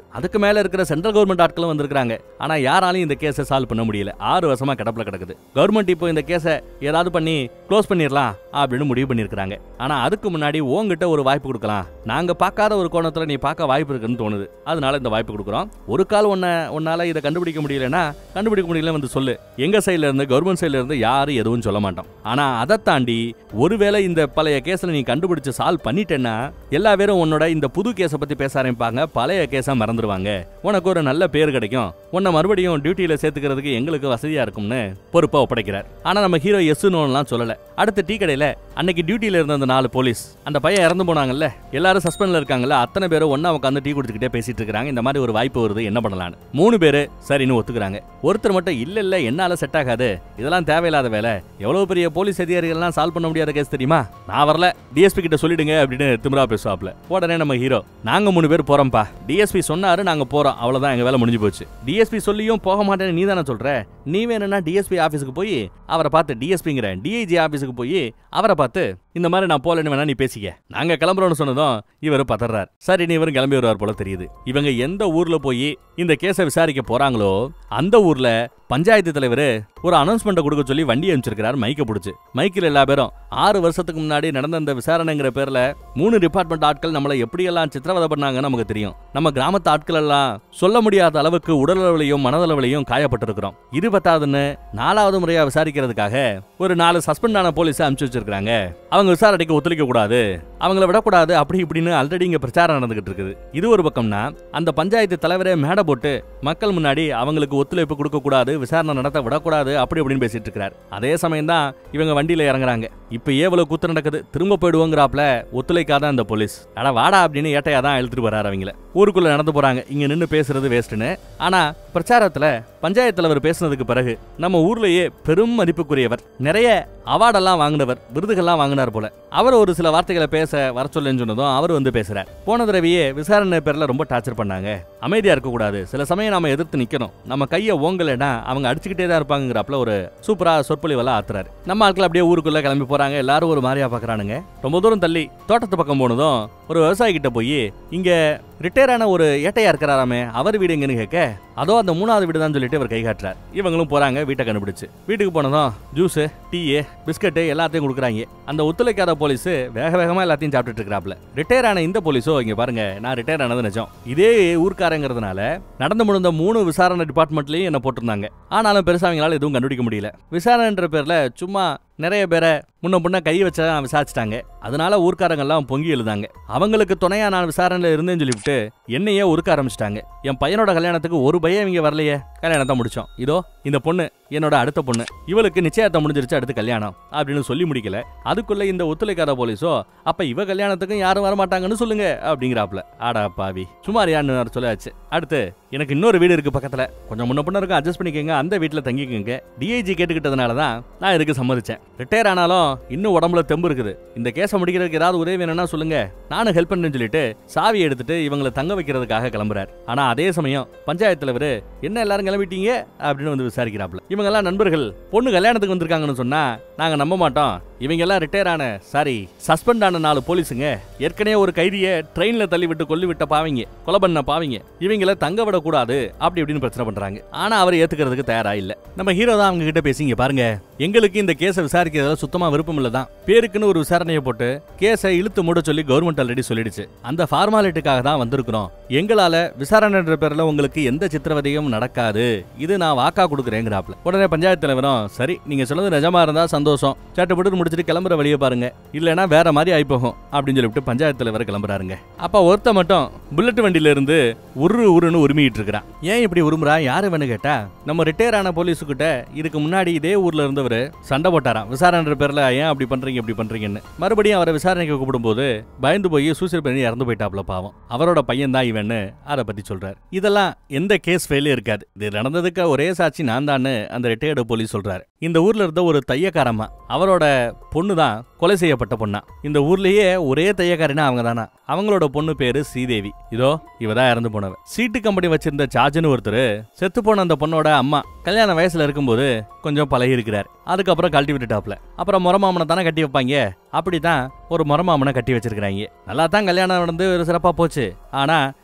அதுக்கு மேல இருக்கிற சென்ட்ரல் கவர்மெண்ட் ஆட்களும் வந்திருக்காங்க ஆனா யாராலையும் இந்த கேஸை சால்வ் பண்ண முடியல ஆறு வருஷமா கிடப்புல கிடக்குது கவர்மெண்ட் இப்போ இந்த கேஸை ஏதாவது பண்ணி க்ளோஸ் பண்ணிடலாம் அப்படின்னு முடிவு பண்ணியிருக்காங்க ஆனா அதுக்கு முன்னாடி உங்ககிட்ட ஒரு வாய்ப்பு கொடுக்கலாம் நாங்க பார்க்காத ஒரு கோணத்துல நீ பார்க்க வாய்ப்பு இருக்குன்னு தோணுது அதனால இந்த வாய்ப்பு கொடுக்குறோம் ஒரு கால் உன்னை உன்னால இதை கண்டுபிடிக்க முடியலன்னா கண்டுபிடிக்க முடியல வந்து சொல்லு எங்க சைடுல இருந்து கவர்மெண்ட் சைடுல இருந்து யாரும் எதுவும் சொல்ல மாட்டோம் ஆனா அதை தாண்டி ஒருவேளை இந்த பழைய கேஸ்ல நீ கண்டுபிடிச்சு சால்வ் பண்ணிட்டேன்னா எல்லா பேரும் உன்னோட இந்த புது கேஸை பத்தி பேச ஆரம்பிப்பாங்க பழைய கேஸை மறந்துடுவாங்க உனக்கு ஒரு நல்ல பேர் கிடைக்கும் உன்னை மறுபடியும் டியூட்டியில சேர்த்துக்கிறதுக்கு எங்களுக்கு வசதியா இருக்கும்னு பொறுப்பா ஒப்படைக்கிறார் ஆனா நம்ம ஹீரோ எஸ்னுலாம் சொல்லல அடுத்த டீ கடையில அன்னைக்கு டியூட்டியில இருந்த அந்த நாலு போலீஸ் அந்த பையன் இறந்து போனாங்கல்ல எல்லாரும் சஸ்பெண்ட்ல இருக்காங்கல்ல அத்தனை பேரும் ஒண்ணா உட்காந்து டீ குடிச்சுக்கிட்டே பேசிட்டு இருக்காங்க இந்த மாதிரி ஒரு வாய்ப்பு வருது என்ன பண்ணலாம்னு மூணு பேரு சரின்னு ஒத்துக்கிறாங்க ஒருத்தர் மட்டும் இல்ல இல்ல என்னால செட் ஆகாது இதெல்லாம் தேவையில்லாத வேலை எவ்வளவு பெரிய போலீஸ் அதிகாரிகள்லாம் சால்வ் பண்ண முடியாத கேஸ் தெரியுமா நான் வரல டிஎஸ்பி கிட்ட சொல்லிடுங்க அப்படின்னு திமிரா பேசுவாப்ல உடனே நம்ம ஹீரோ நாங்க மூணு பேர் போறோம்ப்பா டிஎஸ்பி சொன்னாரு நாங்க போறோம் அவ்வளவுதான் எங்க வேலை முடிஞ்சு போச்சு டிஎஸ்பி சொல்லியும் போக மாட்டேன்னு நீ தானே சொல்ற நீ வேணும்னா டிஎஸ்பி ஆபீஸ்க்கு போய் அவரை பார்த்து டிஎஸ்பிங்கிற டிஐஜி ஆபீஸ்க்கு போய் அவரை பார்த்து இந்த மாதிரி நான் போலன்னு வேணா நீ பேசிக்க நாங்க கிளம்புறோம்னு சொன்னதும் இவர் பதறார் சரி நீ இவரும் கிளம்பி வருவார் போல தெரியுது இவங்க எந்த ஊர்ல போய் இந்த கேஸை விசாரிக்க போறாங்களோ அந்த ஊர்ல பஞ்சாயத்து தலைவர் ஒரு அனௌன்ஸ்மெண்ட் கொடுக்க சொல்லி வண்டி அனுப்பிச்சிருக்கிறார் மைக்க பிடிச்சு மைக்கில் எல்லா பேரும் ஆறு வருஷத்துக்கு முன்னாடி நடந்த அந்த விசாரணைங்கிற பேர்ல மூணு டிபார்ட்மெண்ட் ஆட்கள் நம்மளை எப்படியெல்லாம் சித்திரவதை பண்ணாங்கன்னு நமக்கு தெரியும் நம்ம கிராமத்து ஆட்கள் எல்லாம் சொல்ல முடியாத அளவுக்கு உடலளவிலையும் மனதளவிலையும் காயப்பட்டிருக்கிறோம் இது பத்தாதுன்னு நாலாவது முறையா விசாரிக்கிறதுக்காக ஒரு நாலு சஸ்பெண்ட் ஆன போலீஸை அனுப்பிச்சு வச்சிருக்காங்க அவங்க விசாரணைக்கு ஒத்துழைக்க கூடாது அவங்கள விடக்கூடாது அப்படி இப்படின்னு ஆல்ரெடி இங்க பிரச்சாரம் நடந்துகிட்டு இருக்குது இது ஒரு பக்கம்னா அந்த பஞ்சாயத்து தலைவரே மேடை போட்டு மக்கள் முன்னாடி அவங்களுக்கு ஒத்துழைப்பு கொடுக்க கூடாது விசாரணை நடத்த விடக்கூடாது அப்படி அப்படின்னு பேசிட்டு இருக்கிறார் அதே சமயம் தான் இவங்க வண்டியில இறங்குறாங்க இப்ப எவ்வளவு கூத்து நடக்குது திரும்ப போயிடுவோங்கிறாப்ல ஒத்துழைக்காத அந்த போலீஸ் அட வாடா அப்படின்னு ஏட்டையா தான் இழுத்துட்டு வராரு அவங்கள ஊருக்குள்ள நடந்து போறாங்க இங்க நின்னு பேசுறது வேஸ்ட்னு ஆனா பிரச்சாரத்துல பஞ்சாயத்து தலைவர் பேசுனதுக்கு பிறகு நம்ம ஊர்லயே பெரும் மதிப்புக்குரியவர் நிறைய அவார்டெல்லாம் வாங்கினவர் விருதுகள்லாம் வாங்கினார் போல அவர் ஒரு சில வார்த்தைகளை பேச வர சொல்லுன்னு சொன்னதும் அவர் வந்து பேசுறார் போன தடவையே விசாரணை பேர்ல ரொம்ப டார்ச்சர் பண்ணாங்க அமைதியா இருக்க கூடாது சில சமயம் நாம எதிர்த்து நிக்கணும் நம்ம கையை ஓங்கலைன்னா அவங்க அடிச்சுக்கிட்டே தான் இருப்பாங்கிறப்பல ஒரு சூப்பரா சொற்பொழிவெல்லாம் ஆத்துறாரு நம்ம ஆட்கள் அப்படியே ஊருக்குள்ள கிளம்பி போறாங்க எல்லாரும் ஒரு மாதிரியா பாக்குறானுங்க ரொம்ப தூரம் தள்ளி தோட்டத்து பக்கம் போனதும் ஒரு விவசாயி கிட்ட போய் இங்க ரிட்டையர் ஆன ஒரு ஏட்டையா இருக்கிறாராமே அவர் வீடு எங்கன்னு கேட்க அதோ அந்த மூணாவது வீடு தான் சொல்லிட்டு அவர் கை காட்டுறார் இவங்களும் போறாங்க வீட்டை கண்டுபிடிச்சு வீட்டுக்கு போனதும் ஜூஸ் டீ பிஸ்கட்டு எல்லாத்தையும் கொடுக்குறாங்க அந்த ஒத்துழைக்காத போலீஸ் வேக வேகமா எல்லாத்தையும் சாப்பிட்டுட்டு இருக்கிறாப்ல ரிட்டையர் ஆன இந்த போலீஸோ இங்க பாருங்க நான் ரிட்டையர் ஆனது நிஜம் இதே ஊர்க்காரங்கிறதுனால நடந்து முடிந்த மூணு விசாரணை டிபார்ட்மெண்ட்லயும் என்ன போட்டிருந்தாங்க ஆனாலும் பெருசா அவங்களால எதுவும் கண்டுபிடிக்க முடியல விசாரணைன்ற பேர்ல சும்மா நிறைய பேரை முன்ன முன்ன கை வச்சா விசாரிச்சிட்டாங்க அதனால ஊர்க்காரங்கெல்லாம் பொங்கி எழுதாங்க அவங்களுக்கு துணையா நான் விசாரணையில இருந்தேன்னு சொல்லிவிட்டு என்னையே உருக்க ஆரம்பிச்சிட்டாங்க என் பையனோட கல்யாணத்துக்கு ஒரு பையன் இவங்க வரலையே கல்யாணத்தை முடிச்சோம் இதோ இந்த பொண்ணு என்னோட அடுத்த பொண்ணு இவளுக்கு நிச்சயத்தை முடிஞ்சிருச்சு அடுத்து கல்யாணம் அப்படின்னு சொல்லி முடிக்கல அதுக்குள்ள இந்த ஒத்துழைக்காத போலீஸோ அப்ப இவ கல்யாணத்துக்கும் யாரும் வரமாட்டாங்கன்னு சொல்லுங்க அப்படிங்கிறாப்ல ஆடா பாவி சுமாரியான்னு சொல்லாச்சு அடுத்து எனக்கு இன்னொரு வீடு இருக்கு பக்கத்துல கொஞ்சம் முன்ன பொண்ணு இருக்கும் அட்ஜஸ்ட் பண்ணிக்கங்க அந்த வீட்டுல தங்கிக்கங்க டிஐஜி கேட்டுக்கிட்டதுனால தான் நான் இதுக்கு சம்மதிச்சேன் ரிட்டையர் ஆனாலும் இன்னும் உடம்புல தெம்பு இருக்குது இந்த கேஸை முடிக்கிறதுக்கு ஏதாவது உதவி வேணும்னா சொல்லுங்க நானும் ஹெல்ப் பண்ணுன்னு சொல்லிட்டு சாவி எடுத்துட்டு இவங்களை தங்க வைக்கிறதுக்காக கிளம்புறாரு ஆனா அதே சமயம் பஞ்சாயத்து தலைவர் என்ன எல்லாரும் கிளம்பிட்டீங்க அப்படின்னு வந்து விசாரிக்கிறாப்ல இவங்க எல்லாம் நண்பர்கள் பொண்ணு கல்யாணத்துக்கு வந்திருக்காங்கன்னு சொன்னா நாங்க நம்ப மாட்டோம் இவங்க எல்லாம் ரிட்டையர் ஆன சாரி சஸ்பெண்ட் ஆன நாலு போலீஸுங்க ஏற்கனவே ஒரு கைதியை ட்ரெயின்ல தள்ளி விட்டு கொல்லி விட்ட பாவிங்க கொலை பண்ண பாவிங்க இவங்கள தங்க விடக்கூடாது அப்படி இப்படின்னு பிரச்சனை பண்றாங்க ஆனா அவர் ஏத்துக்கிறதுக்கு தயாரா இல்ல நம்ம ஹீரோ தான் அவங்க கிட்ட பேசிங்க பாருங்க எங்களுக்கு இந்த கேஸை விசாரிக்கிறதுல சுத்தமா விருப்பம் இல்ல தான் பேருக்குன்னு ஒரு விசாரணையை போட்டு கேஸை இழுத்து மூட சொல்லி கவர்மெண்ட் ஆல்ரெடி சொல்லிடுச்சு அந்த ஃபார்மாலிட்டிக்காக தான் வந்திருக்கிறோம் எங்களால விசாரணைன்ற பேர்ல உங்களுக்கு எந்த சித்திரவதையும் நடக்காது இது நான் வாக்கா கொடுக்குறேங்கிறாப்ல உடனே பஞ்சாயத்து தலைவரும் சரி நீங்க சொன்னது நிஜமா இருந்தா சந்தோஷம் சட்டப்பட்டு முடிச்சுட்டு கிளம்புற வழியை பாருங்க இல்லைன்னா வேற மாதிரி ஆயிப்போகும் அப்படின்னு சொல்லிவிட்டு பஞ்சாயத்து தலைவர் கிளம்புறாருங்க அப்ப ஒருத்த மட்டும் புல்லட் வண்டியில இருந்து உரு உருன்னு உரிமிட்டு இருக்கிறான் ஏன் இப்படி உருமுறா யாரு வேணும் கேட்டா நம்ம ரிட்டையர் ஆன போலீஸுக்கிட்ட இதுக்கு முன்னாடி இதே ஊர்ல இருந்தவர் சண்டை போட்டாராம் விசாரணைன்ற பேர்ல ஏன் அப்படி பண்றீங்க இப்படி பண்றீங்கன்னு மறுபடியும் அவரை விசாரணைக்கு கூப்பிடும்போது பயந்து போய் சூசைட் பண்ணி இறந்து போயிட்டாப்ல பாவம் அவரோட பையன் தான் இவன்னு அதை பத்தி சொல்றாரு இதெல்லாம் எந்த கேஸ் ஃபெயிலே இருக்காது இது நடந்ததுக்கு ஒரே சாட்சி நான் தான்னு அந்த ரிட்டையர்டு போலீஸ் சொல்றாரு இந்த ஊர்ல இருந்த ஒரு தையக்காரம்மா அவரோட பொண்ணு தான் கொலை செய்யப்பட்ட பொண்ணா இந்த ஊர்லயே ஒரே தையக்காரினா அவங்க தானா அவங்களோட பொண்ணு பேரு ஸ்ரீதேவி இதோ இவ தான் இறந்து போனவ சீட்டு கம்பெனி வச்சிருந்த சார்ஜ்னு ஒருத்தர் செத்து போன அந்த பொண்ணோட அம்மா கல்யாண வயசுல இருக்கும்போது கொஞ்சம் பழகி இருக்கிறார் அதுக்கப்புறம் கழட்டி விட்டுட்டாப்ல அப்புறம் முறமாமனை தானே கட்டி வைப்பாங்க அப்படிதான் ஒரு முறமாமனை கட்டி வச்சிருக்கிறாங்க நல்லா தான் கல்யாணம் நடந்து ஒரு சிறப்பா போச்சு ஆனா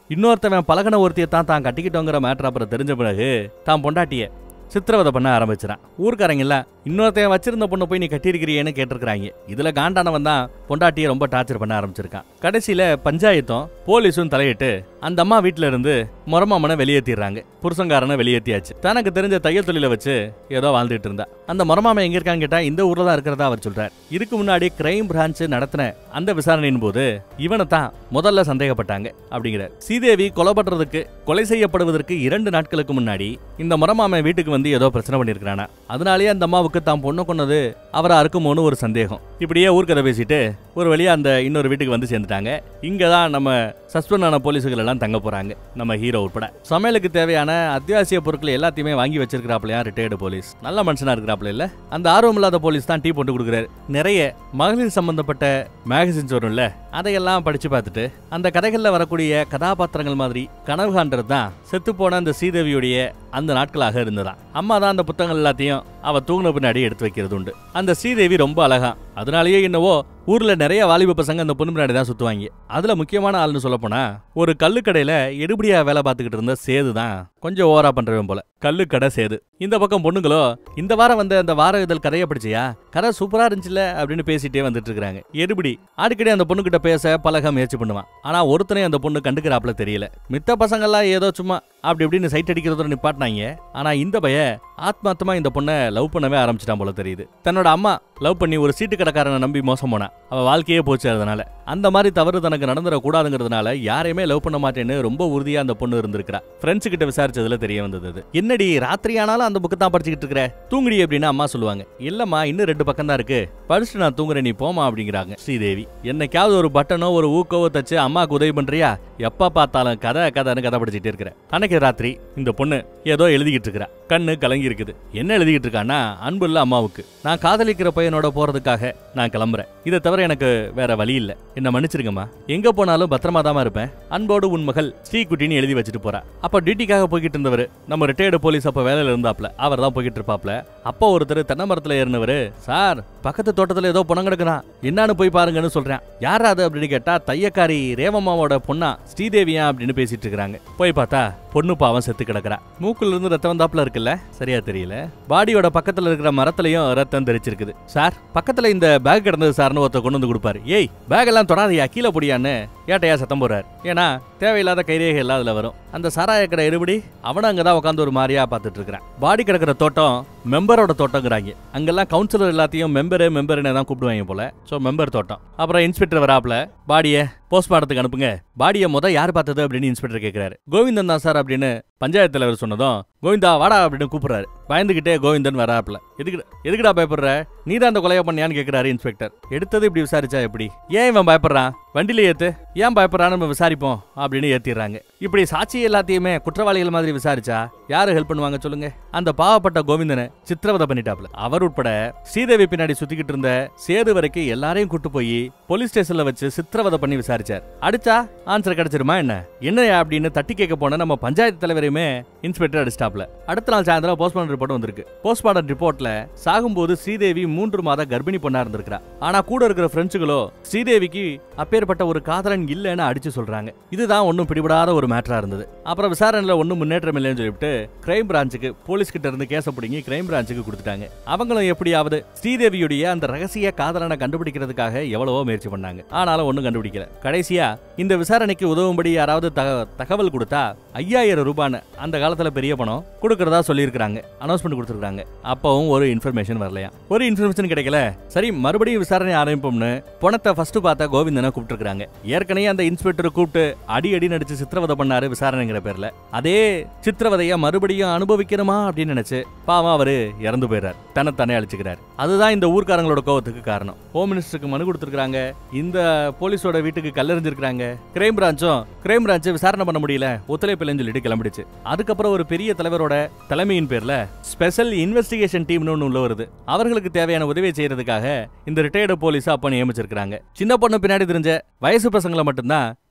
இன்னொருத்தவன் பழகின ஒருத்தியை தான் தான் கட்டிக்கிட்டோங்கிற மேட்ரு அப்புறம் தெரிஞ்ச பிறகு தான் பொண்டாட்டிய சித்திரவதை பண்ண ஆரம்பிச்சிடான் ஊர்க்காரங்க எல்லாம் இன்னொருத்தையும் வச்சிருந்த பொண்ணை போய் நீ கட்டியிருக்கிறியேன்னு கேட்டிருக்கிறாங்க இதுல காண்டானவன் தான் பொண்டாட்டியை ரொம்ப டார்ச்சர் பண்ண ஆரம்பிச்சிருக்கான் கடைசியில பஞ்சாயத்தும் போலீஸும் தலையிட்டு அந்த அம்மா வீட்ல இருந்து மொரமாமனை வெளியேற்றிடுறாங்க புருஷங்காரனை வெளியேற்றியாச்சு தனக்கு தெரிஞ்ச தையல் தொழிலை வச்சு ஏதோ வாழ்ந்துட்டு இருந்தா அந்த மொரமாமன் எங்க இருக்கான்னு கேட்டா இந்த ஊர்ல தான் இருக்கிறதா அவர் சொல்றார் இதுக்கு முன்னாடி கிரைம் பிரான்ச் நடத்தின அந்த விசாரணையின் போது இவனை தான் முதல்ல சந்தேகப்பட்டாங்க அப்படிங்கிறார் ஸ்ரீதேவி கொலை பண்றதுக்கு கொலை செய்யப்படுவதற்கு இரண்டு நாட்களுக்கு முன்னாடி இந்த மொரமாமன் வீட்டுக்கு வந்து ஏதோ பிரச்சனை பண்ணிருக்கானா அதனாலேயே அந்த அம்மாவுக்கு தான் பொண்ணு கொன்னது அவரா இருக்குமோன்னு ஒரு சந்தேகம் இப்படியே ஊர்க்கதை பேசிட்டு ஒரு வழியா அந்த இன்னொரு வீட்டுக்கு வந்து சேர்ந்துட்டாங்க இங்க தான் நம்ம சஸ்பெண்ட் ஆன போலீஸுகள் எல்லாம் தங்க போறாங்க நம்ம ஹீரோ உட்பட சமையலுக்கு தேவையான அத்தியாவசிய பொருட்கள் எல்லாத்தையுமே வாங்கி வச்சிருக்கிறாப்லையா ரிட்டையர்டு போலீஸ் நல்ல மனுஷனா இருக்கிறாப்ல இல்ல அந்த ஆர்வம் இல்லாத போலீஸ் தான் டீ போட்டு கொடுக்குறாரு நிறைய மகளிர் சம்பந்தப்பட்ட மேகசின்ஸ் வரும்ல அதையெல்லாம் படிச்சு பார்த்துட்டு அந்த கதைகள்ல வரக்கூடிய கதாபாத்திரங்கள் மாதிரி கனவு காண்றது தான் செத்து போன அந்த ஸ்ரீதேவியுடைய அந்த நாட்களாக இருந்ததாம் அம்மா தான் அந்த புத்தகங்கள் எல்லாத்தையும் அவ தூங்கின பின்னாடி எடுத்து வைக்கிறது உண்டு அந்த ஸ்ரீதேவி ரொம்ப அழகா அதனாலேயே என்னவோ ஊர்ல நிறைய வாலிப பசங்க அந்த பொண்ணு பின்னாடி தான் சுத்துவாங்க அதுல முக்கியமான ஆள்னு சொல்ல போனா ஒரு கல்லுக்கடையில எடுபடியா வேலை பார்த்துக்கிட்டு இருந்த சேது தான் கொஞ்சம் ஓவரா பண்றவன் போல கல்லுக்கடை சேது இந்த பக்கம் பொண்ணுங்களோ இந்த வாரம் வந்த அந்த வார இதழ் கதையை படிச்சியா கதை சூப்பரா இருந்துச்சுல அப்படின்னு பேசிட்டே வந்துட்டு இருக்காங்க எடுபடி அடிக்கடி அந்த பொண்ணுகிட்ட பேச பழக முயற்சி பண்ணுவான் ஆனா ஒருத்தனையும் அந்த பொண்ணு கண்டுக்கிறாப்புல தெரியல மித்த பசங்கெல்லாம் ஏதோ சும்மா அப்படி இப்படின்னு சைட் அடிக்கிறதோட நிப்பாட்டினாங்க ஆனா இந்த பைய ஆத்மாத்தமா இந்த பொண்ணை லவ் பண்ணவே ஆரம்பிச்சிட்டான் போல தெரியுது தன்னோட அம்மா லவ் பண்ணி ஒரு சீட்டு கடைக்காரனை நம்பி மோசம் போனா அவ வாழ்க்கையே போச்சு அதனால அந்த மாதிரி தவறு தனக்கு நடந்துட கூடாதுங்கிறதுனால யாரையுமே லவ் பண்ண மாட்டேன்னு ரொம்ப உறுதியா அந்த பொண்ணு இருந்திருக்கா ஃப்ரெண்ட்ஸ் கிட்ட விசாரிச்சதுல தெரிய வந்தது அது. என்னடி ராத்திரி ஆனாலும் அந்த புக்கு தான் படிச்சுக்கிட்டு இருக்கிற தூங்குடி அப்படின்னு அம்மா சொல்லுவாங்க இல்லம்மா இன்னும் ரெண்டு பக்கம் தான் இருக்கு படிச்சுட்டு நான் தூங்குறேன் நீ போமா அப்படிங்கிறாங்க ஸ்ரீதேவி என்னைக்காவது ஒரு பட்டனோ ஒரு ஊக்கவோ தச்சு அம்மாக்கு உதவி பண்றியா எப்ப பார்த்தாலும் கதை கதைன்னு கதை படிச்சுட்டே இருக்கிற அன்னைக்கு ராத்திரி இந்த பொண்ணு ஏதோ எழுதிக்கிட்டு இருக்கிறா கண்ணு கலங்கி இருக்குது என்ன எழுதிக்கிட்டு இருக்கான்னா அன்பு இல்ல அம்மாவுக்கு நான் காதலிக்கிற பையனோட போறதுக்காக நான் கிளம்புறேன் இதை தவிர எனக்கு வேற வழி இல்ல என்ன மன்னிச்சிருங்கம்மா எங்க போனாலும் பத்திரமா தான் இருப்பேன் அன்போடு உன் மகள் ஸ்ரீகுட்டின்னு எழுதி வச்சுட்டு போறா அப்ப டியூட்டிக்காக போய்கிட்டு இருந்தவர் நம்ம ரிட்டையர்டு போலீஸ் அப்ப வேலையில இருந்தாப்ல அவர் தான் போய்கிட்டு இருப்பாப்ல அப்போ ஒருத்தர் தென்னை மரத்துல ஏறினவர் சார் பக்கத்து தோட்டத்துல ஏதோ பணம் கிடக்குறான் என்னன்னு போய் பாருங்கன்னு சொல்றேன் யாரா அது அப்படின்னு கேட்டா தையக்காரி ரேவம்மாவோட பொண்ணா ஸ்ரீதேவியா அப்படின்னு பேசிட்டு இருக்காங்க போய் பார்த்தா பொண்ணு பாவம் செத்து கிடக்குறா மூக்குல இருந்து ரத்தம் வந்தாப்புல இருக்குல்ல சரியா தெரியல பாடியோட பக்கத்துல இருக்கிற மரத்துலயும் ரத்தம் தெரிச்சிருக்குது சார் பக்கத்துல இந்த பேக் கிடந்தது சார்னு ஒருத்தர் கொண்டு வந்து கொடுப்பாரு ஏய் பேக் எல்லாம் தொடாதையா கீழே பொடியான்னு ஏட்டையா சத்தம் போடுறாரு ஏன்னா தேவையில்லாத கைரேகை எல்லாம் அதுல வரும் அந்த சாராய கடை எடுபடி அவனும் அங்கதான் உட்காந்து ஒரு மாதிரியா பார்த்துட்டு இருக்கிறான் பாடி கிடக்கிற தோட்டம் மெம்பரோட தோட்டங்கிறாங்க அங்கெல்லாம் கவுன்சிலர் எல்லாத்தையும் மெம்பரு மெம்பர்னு தான் கூப்பிடுவாங்க போல ஸோ மெம்பர் தோட்டம் அப்புறம் இன்ஸ்பெக்டர் வராப்ல பாடியை போஸ்ட்மார்ட்டத்துக்கு அனுப்புங்க பாடியை முத யார் பார்த்தது அப்படின்னு இன்ஸ்பெக்டர் கேட்கிறாரு கோவிந்தன் தான் சார் அப்படின்னு பஞ்சாயத்து தலைவர் சொன்னதும் கோவிந்தா வாடா அப்படின்னு கூப்பிடுறாரு பயந்துகிட்டே கோவிந்தன் வராப்ல எதுக்கு எதுக்குடா பயப்படுற நீ தான் அந்த கொலையை பண்ணியான்னு கேட்கிறாரு இன்ஸ்பெக்டர் எடுத்தது இப்படி விசாரிச்சா எப்படி ஏன் இவன் பயப்படுறான் வண்டியில ஏத்து ஏன் பயப்படுறான்னு நம்ம விசாரிப்போம் அப்படின்னு ஏத்திடுறாங்க இப்படி சாட்சி எல்லாத்தையுமே குற்றவாளிகள் மாதிரி விசாரிச்சா யாரு ஹெல்ப் பண்ணுவாங்க சொல்லுங்க அந்த பாவப்பட்ட கோவிந்தனை சித்திரவதை பண்ணிட்டாப்ல அவர் உட்பட ஸ்ரீதேவி பின்னாடி சுத்திக்கிட்டு இருந்த சேது வரைக்கும் எல்லாரையும் கூட்டு போய் போலீஸ் ஸ்டேஷன்ல வச்சு சித்திரவதை பண்ணி விசாரிச்சார் அடிச்சா ஆன்சர் கிடைச்சிருமா என்ன என்னையா அப்படின்னு தட்டி கேட்க போன நம்ம பஞ்சாயத்து தலைவரையுமே இன்ஸ்பெக்டர் அடிச்சிட்டாப்ல அடுத்த நாள் சாயந்தரம் போஸ்ட்மார்டம் ரிப்போர்ட் வந்திருக்கு போஸ்ட்மார்டம் ரிப்போர்ட்ல சாகும்போது ஸ்ரீதேவி மூன்று மாத கர்ப்பிணி பொண்ணா இருந்திருக்கிறா ஆனா கூட இருக்கிற ஃப்ரெண்ட்ஸுகளோ ஸ்ரீதேவிக்கு அப்பேற்பட்ட ஒரு காதலன் இல்லைன்னு அடிச்சு சொல்றாங்க இதுதான் ஒன்றும் பிடிபடாத ஒரு மேட்டரா இருந்தது அப்புறம் விசாரணையில ஒன்றும் முன்னேற்றம் இல்லைன்னு சொல்லிட்டு கிரைம் பிரான்ச்சுக்கு போலீஸ் கிட்ட இருந்து கேஸ பிடிங்கி கிரைம் பிரான்ச்சுக்கு கொடுத்துட்டாங்க அவங்களும் எப்படியாவது ஸ்ரீதேவியுடைய அந்த ரகசிய காதலனை கண்டுபிடிக்கிறதுக்காக எவ்வளவோ முயற்சி பண்ணாங்க ஆனாலும் ஒன்றும் கண்டுபிடிக்கல கடைசியா இந்த விசாரணைக்கு உதவும்படி யாராவது தக- தகவல் கொடுத்தா ஐயாயிரம் ரூபான்னு அந்த காலத்துல பெரிய பணம் கொடுக்கறதா சொல்லியிருக்காங்க அனௌன்ஸ்மெண்ட் கொடுத்துருக்காங்க அப்பவும் ஒரு இன்ஃபர்மேஷன் வரலையா ஒரு இன்ஃபர்மேஷன் கிடைக்கல சரி மறுபடியும் விசாரணை ஆரம்பிப்போம்னு பணத்தை ஃபர்ஸ்ட் பார்த்த கோவிந்தனை கூப்பிட்டுருக்காங்க ஏற்கனவே அந்த இன்ஸ்பெக்டர் கூப்பிட்டு அடி அடி நடிச்சு சித்திரவதை பண்ணாரு விசாரணைங்கிற பேர்ல அதே சித்திரவதைய மறுபடியும் அனுபவிக்கணுமா அப்படின்னு நினைச்சு பாவம் அவரு இறந்து போயிடுறார் தன்னைத்தானே அழிச்சுக்கிறார் அதுதான் இந்த ஊர்க்காரங்களோட கோவத்துக்கு காரணம் ஹோம் மினிஸ்டருக்கு மனு கொடுத்துருக்காங்க இந்த போலீஸோட வீட்டுக்கு கல்லெறிஞ்சிருக்காங்க கிரைம் பிரான்ச்சும் கிரைம் பிரான்ச் விசாரணை பண்ண முடியல ஒத்துழைப்பில்லைன்னு சொல்லிட்டு கிளம்பிடுச்சு அதுக்கப்புறம் ஒரு பெரிய தலைவரோட தலைமையின் பேர்ல ஸ்பெஷல் இன்வெஸ்டிகேஷன் டீம்னு ஒன்று உள்ள வருது அவர்களுக்கு தேவையான உதவியை செய்யறதுக்காக இந்த ரிட்டையர்டு போலீஸ் அப்ப நியமிச்சிருக்காங்க சின்ன பொண்ணு பின்னாடி தெரிஞ்ச வயசு பசங்களை மட்டும்தான்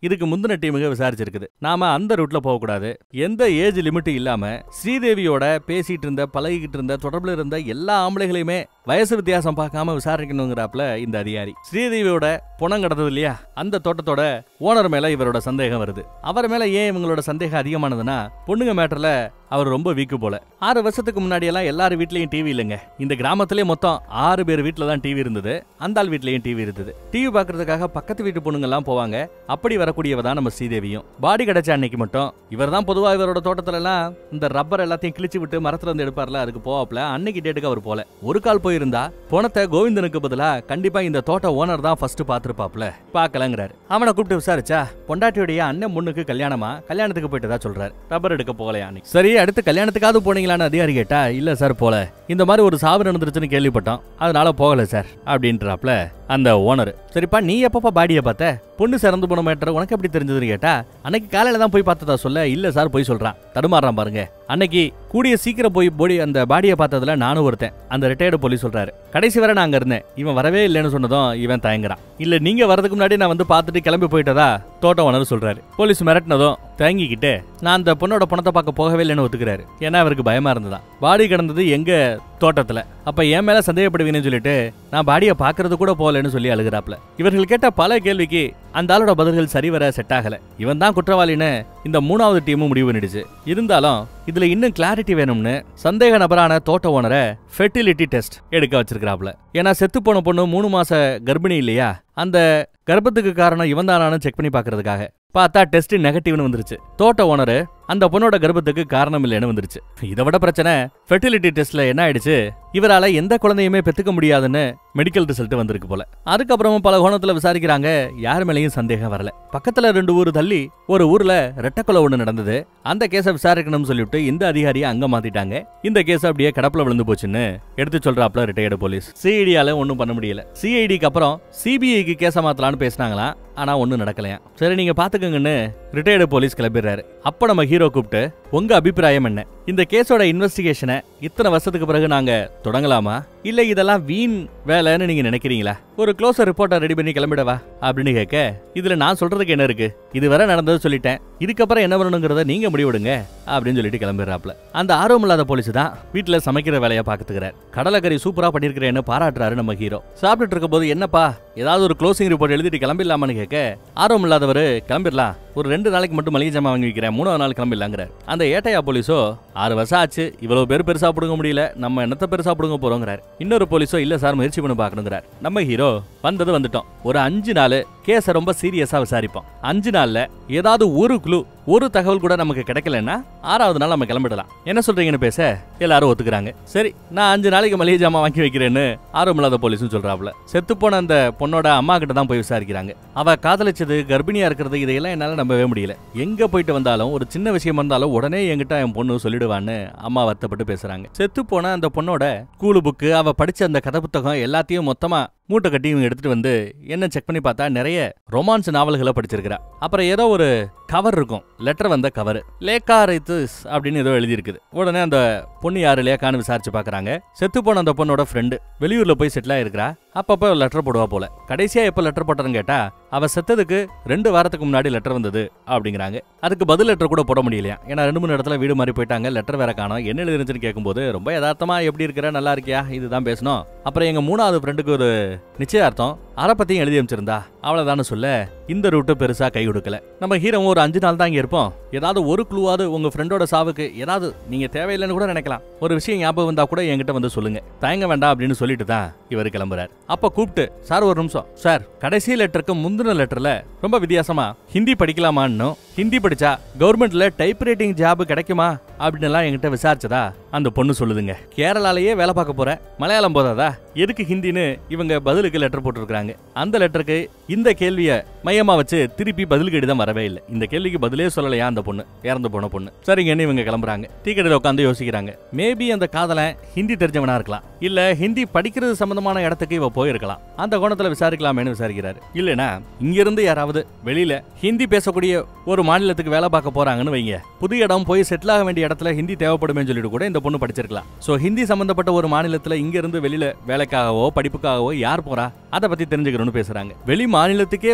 இதுக்கு முந்தின டீமுக விசாரிச்சிருக்குது நாம அந்த ரூட்ல போக கூடாது எந்த ஏஜ் லிமிட் இல்லாம ஸ்ரீதேவியோட பேசிட்டு இருந்த பழகிக்கிட்டு இருந்த தொடர்புல இருந்த எல்லா ஆம்பளைகளையுமே வயசு வித்தியாசம் பார்க்காம விசாரிக்கணுங்கிறாப்ல இந்த அதிகாரி ஸ்ரீதேவியோட பணம் கிடந்தது இல்லையா அந்த தோட்டத்தோட ஓனர் மேல இவரோட சந்தேகம் வருது அவர் மேல ஏன் இவங்களோட சந்தேகம் அதிகமானதுன்னா பொண்ணுங்க மேட்டர்ல அவர் ரொம்ப வீக்கு போல ஆறு வருஷத்துக்கு முன்னாடி எல்லாம் எல்லார் வீட்லயும் டிவி இல்லைங்க இந்த கிராமத்திலே மொத்தம் ஆறு பேர் வீட்ல தான் டிவி இருந்தது அந்த ஆள் வீட்லயும் டிவி இருந்தது டிவி பார்க்கறதுக்காக பக்கத்து வீட்டு பொண்ணுங்க எல்லாம் போவாங்க அப்படி வரக்கூடியவ தான் நம்ம ஸ்ரீதேவியும் பாடி கிடைச்ச அன்னைக்கு மட்டும் இவர் தான் பொதுவா இவரோட தோட்டத்துல எல்லாம் இந்த ரப்பர் எல்லாத்தையும் கிழிச்சு விட்டு மரத்துல இருந்து எடுப்பார்ல அதுக்கு போவாப்ல அன்னைக்கு டேட்டுக்கு அவர் போல ஒரு கால் போயிருந்தா பணத்தை கோவிந்தனுக்கு பதிலா கண்டிப்பா இந்த தோட்ட ஓனர் தான் ஃபர்ஸ்ட் பாத்துருப்பாப்ல பாக்கலங்கிறாரு அவனை கூப்பிட்டு விசாரிச்சா பொண்டாட்டியுடைய அண்ணன் பொண்ணுக்கு கல்யாணமா கல்யாணத்துக்கு போயிட்டதா சொல்றாரு ரப்பர் எடுக்க போகலையா அன்னைக்கு சரி அடுத்து கல்யாணத்துக்காவது போனீங்களான்னு அதிகாரி கேட்டா இல்ல சார் போல இந்த மாதிரி ஒரு சாவு நடந்துருச்சுன்னு கேள்விப்பட்டோம் அதனால போகல சார் அப்படின்றாப்ல அந்த ஓனர் சரிப்பா நீ எப்பப்பா பாடியை பார்த்த பொண்ணு சிறந்து போன மேட்டர் உனக்கு எப்படி தெரிஞ்சதுன்னு கேட்டா அன்னைக்கு காலையில தான் போய் பார்த்ததா சொல்ல இல்ல சார் போய் சொல்றான் தடுமாறான் பாருங்க அன்னைக்கு கூடிய சீக்கிரம் போய் போடி அந்த பாடியை பார்த்ததுல நானும் ஒருத்தன் அந்த ரிட்டையர்டு போலீஸ் சொல்றாரு கடைசி வரை நான் அங்க இருந்தேன் இவன் வரவே இல்லைன்னு சொன்னதும் இவன் தயங்குறான் இல்ல நீங்க வரதுக்கு முன்னாடி நான் வந்து பார்த்துட்டு கிளம்பி போயிட்டதா தோட்டம் ஓனர் சொல்றாரு போலீஸ் மிரட்டினதும் தயங்கிக்கிட்டு நான் அந்த பொண்ணோட பணத்தை பார்க்க போகவே இல்லைன்னு ஒத்துக்கிறாரு ஏன்னா அவருக்கு பயமா இருந்ததான் பாடி கிடந்தது எங்க தோட்டத்துல அப்ப என் மேல சந்தேகப்படுவீங்கன்னு சொல்லிட்டு நான் பாடியை பாக்குறது கூட போகலன்னு சொல்லி அழுகிறாப்ல இவர்கள் கேட்ட பல கேள்விக்கு அந்த ஆளோட பதில்கள் சரிவர செட் ஆகல இவன் தான் குற்றவாளின்னு இந்த மூணாவது டீமும் முடிவு பண்ணிடுச்சு இருந்தாலும் இதுல இன்னும் கிளாரிட்டி வேணும்னு சந்தேக நபரான தோட்ட ஓனரை ஃபெர்டிலிட்டி டெஸ்ட் எடுக்க வச்சிருக்காப்ல ஏன்னா செத்து போன பொண்ணு மூணு மாச கர்ப்பிணி இல்லையா அந்த கர்ப்பத்துக்கு காரணம் இவன் தானானு செக் பண்ணி பார்க்கறதுக்காக பார்த்தா டெஸ்ட் நெகட்டிவ்னு வந்துருச்சு தோட்ட ஓனர் அந்த பொண்ணோட கர்ப்பத்துக்கு காரணம் இல்லைன்னு வந்துருச்சு இதை விட பிரச்சனை ஃபெர்டிலிட்டி டெஸ்ட்ல என்ன ஆயிடுச்சு இவரால எந்த குழந்தையுமே பெத்துக்க முடியாதுன்னு மெடிக்கல் ரிசல்ட் வந்திருக்கு போல அதுக்கப்புறமும் பல கோணத்துல விசாரிக்கிறாங்க யார் மேலேயும் சந்தேகம் வரல பக்கத்துல ரெண்டு ஊர் தள்ளி ஒரு ஊர்ல ரெட்டக்கொலை ஒண்ணு நடந்தது அந்த கேஸை விசாரிக்கணும்னு சொல்லிட்டு இந்த அதிகாரியை அங்க மாத்திட்டாங்க இந்த கேஸ் அப்படியே கடப்புல விழுந்து போச்சுன்னு எடுத்து சொல்றாப்ல ரிட்டையர்டு போலீஸ் சிஐடியால ஒன்றும் பண்ண முடியல சிஐடிக்கு அப்புறம் சிபிஐக்கு கேஸை மாத்தலாம்னு பேசினாங்களாம் ஆனா ஒன்றும் நடக்கலையா சரி நீங்க பாத்துக்கங்கன்னு ரிட்டையர்டு போலீஸ் கிளம்பிடுறாரு அப்ப நம்ம ஹீரோ கூப்பிட்டு உங்க அபிப்பிராயம் என்ன இந்த கேஸோட இன்வெஸ்டிகேஷனை இத்தனை வருஷத்துக்கு பிறகு நாங்க தொடங்கலாமா இல்ல இதெல்லாம் வீண் வேலைன்னு நீங்க நினைக்கிறீங்களா ஒரு க்ளோசர் ரிப்போர்ட்டை ரெடி பண்ணி கிளம்பிடவா அப்படின்னு கேட்க இதுல நான் சொல்றதுக்கு என்ன இருக்கு இதுவரை நடந்தது சொல்லிட்டேன் இதுக்கப்புறம் என்ன பண்ணணுங்கிறத நீங்க முடிவெடுங்க அப்படின்னு சொல்லிட்டு கிளம்பிடுறாப்ல அந்த ஆர்வம் இல்லாத போலீஸ் தான் வீட்டுல சமைக்கிற வேலையை பாத்துக்கிறார் கடலைக்கறி சூப்பரா பண்ணிருக்கிறேன்னு பாராட்டுறாரு நம்ம ஹீரோ சாப்பிட்டுட்டு இருக்கும்போது என்னப்பா ஏதாவது ஒரு க்ளோசிங் ரிப்போர்ட் எழுதிட்டு கிளம்பிடலாமான்னு கேட்க ஆர்வம் இல்லாதவர் கிளம்பிடலாம் ஒரு ரெண்டு நாளைக்கு மட்டும் மளிகை ஜாமான் வாங்கி வைக்கிறேன் மூணாவது நாள் கிளம்பிடலாங்கிறார் அந்த ஏட்டையா போலீஸோ ஆறு வருஷம் ஆச்சு இவ்வளவு பேர் பெருசா பிடுங்க முடியல நம்ம என்னத்த பெருசா பிடுங்க போறோங்கிறார் இன்னொரு போலீஸோ இல்ல சார் முயற்சி பண்ணி பார்க்கணுங்கிறார் நம்ம ஹீரோ வந்தது வந்துட்டோம் ஒரு அஞ்சு நாள் கேஸை ரொம்ப சீரியஸா விசாரிப்போம் அஞ்சு நாள்ல ஏதாவது ஒரு குழு ஒரு தகவல் கூட நமக்கு கிடைக்கலன்னா ஆறாவது நாள் நம்ம கிளம்பிடலாம் என்ன சொல்றீங்கன்னு பேச எல்லாரும் ஒத்துக்கிறாங்க சரி நான் அஞ்சு நாளைக்கு மளிகை ஜாமான் வாங்கி வைக்கிறேன்னு ஆர்வம் இல்லாத போலீஸ்னு சொல்றாப்ல செத்து போன அந்த பொண்ணோட அம்மா கிட்ட தான் போய் விசாரிக்கிறாங்க அவ காதலிச்சது கர்ப்பிணியா இருக்கிறது இதையெல்லாம் என்னால நம்பவே முடியல எங்க போயிட்டு வந்தாலும் ஒரு சின்ன விஷயம் வந்தாலும் உடனே என்கிட்ட என் பொண்ணு சொல்லிடுவான்னு அம்மா வருத்தப்பட்டு பேசுறாங்க செத்து போன அந்த பொண்ணோட ஸ்கூலு புக்கு அவ படிச்ச அந்த கதை புத்தகம் எல்லாத்தையும் மொத்தமா மூட்டை கட்டி இவங்க எடுத்துட்டு வந்து என்ன செக் பண்ணி பார்த்தா நிறைய ரொமான்ஸ் நாவல்களை படிச்சிருக்கிறா அப்புறம் ஏதோ ஒரு கவர் இருக்கும் லெட்டர் வந்த கவர் லேக்கா ரைத்துஸ் அப்படின்னு ஏதோ எழுதியிருக்குது உடனே அந்த பொண்ணு யாரு லேக்கான்னு விசாரிச்சு பார்க்கறாங்க செத்து போன அந்த பொண்ணோட ஃப்ரெண்டு வெளியூர்ல போய் செட்டில் ஆயிருக்கிறா அப்பப்போ லெட்டர் போடுவா போல கடைசியா எப்போ லெட்டர் போட்டாருன்னு கேட்டா அவ செத்ததுக்கு ரெண்டு வாரத்துக்கு முன்னாடி லெட்டர் வந்தது அப்படிங்கிறாங்க அதுக்கு பதில் லெட்டர் கூட போட முடியலையா ஏன்னா ரெண்டு மூணு இடத்துல வீடு மாறி போயிட்டாங்க லெட்டர் வேற காணோம் என்ன எழுதிருந்துச்சுன்னு கேட்கும்போது ரொம்ப யதார்த்தமா எப்படி இருக்கிற நல்லா இருக்கியா இதுதான் பேசணும் அப்புறம் எங்க மூணாவது ஃப்ரெண்டுக்கு ஒரு நிச்சயார்த்தம் அதை பத்தியும் எழுதி அமைச்சிருந்தா அவ்வளவுதான்னு சொல்ல இந்த ரூட்டு பெருசா கை கொடுக்கல நம்ம ஹீரோவும் ஒரு அஞ்சு நாள் தான் இங்க இருப்போம் ஏதாவது ஒரு குழுவாவது உங்க ஃப்ரெண்டோட சாவுக்கு ஏதாவது நீங்க தேவையில்லைன்னு கூட நினைக்கலாம் ஒரு விஷயம் ஞாபகம் வந்தா கூட என்கிட்ட வந்து சொல்லுங்க தயங்க வேண்டாம் அப்படின்னு சொல்லிட்டு தான் இவர் கிளம்புறார் அப்ப கூப்பிட்டு சார் ஒரு நிமிஷம் சார் கடைசி லெட்டருக்கு முந்தின லெட்டர்ல ரொம்ப வித்தியாசமா ஹிந்தி படிக்கலாமான்னு ஹிந்தி படிச்சா கவர்மெண்ட்ல டைப் ரைட்டிங் ஜாப் கிடைக்குமா அப்படின்னு எல்லாம் என்கிட்ட விசாரிச்சதா அந்த பொண்ணு சொல்லுதுங்க கேரளாலேயே வேலை பார்க்க போற மலையாளம் போதாதா எதுக்கு ஹிந்தின்னு இவங்க பதிலுக்கு லெட்டர் போட்டிருக்காங்க அந்த லெட்டருக்கு இந்த கேள்விய மையமா வச்சு திருப்பி பதில் கடிதம் வரவே இல்லை இந்த கேள்விக்கு பதிலே சொல்லலையா அந்த பொண்ணு இறந்து போன பொண்ணு சரிங்கன்னு இவங்க கிளம்புறாங்க டீ கடையில் உட்காந்து யோசிக்கிறாங்க மேபி அந்த காதலன் ஹிந்தி தெரிஞ்சவனா இருக்கலாம் இல்ல ஹிந்தி படிக்கிறது சம்பந்தமான இடத்துக்கு இவ போயிருக்கலாம் அந்த கோணத்துல விசாரிக்கலாமேன்னு விசாரிக்கிறாரு இல்லனா இங்க இருந்து யாராவது வெளியில ஹிந்தி பேசக்கூடிய ஒரு மாநிலத்துக்கு வேலை பார்க்க போறாங்கன்னு வைங்க புது இடம் போய் செட்டில் ஆக வேண்டிய இடத்துல ஹிந்தி தேவைப்படுமே சொல்லிட்டு கூட இந்த பொண்ணு படிச்சிருக்கலாம் சோ ஹிந்தி சம்பந்தப்பட்ட ஒரு மாநிலத்துல இங்க இருந்து வெளியில வேலைக்காகவோ படிப்புக்காகவோ யார் போறா அதை பத்தி தெரிஞ்சுக்கணும்னு பேசுறாங்க வெளி மாநிலத்துக்கே போய் வேலை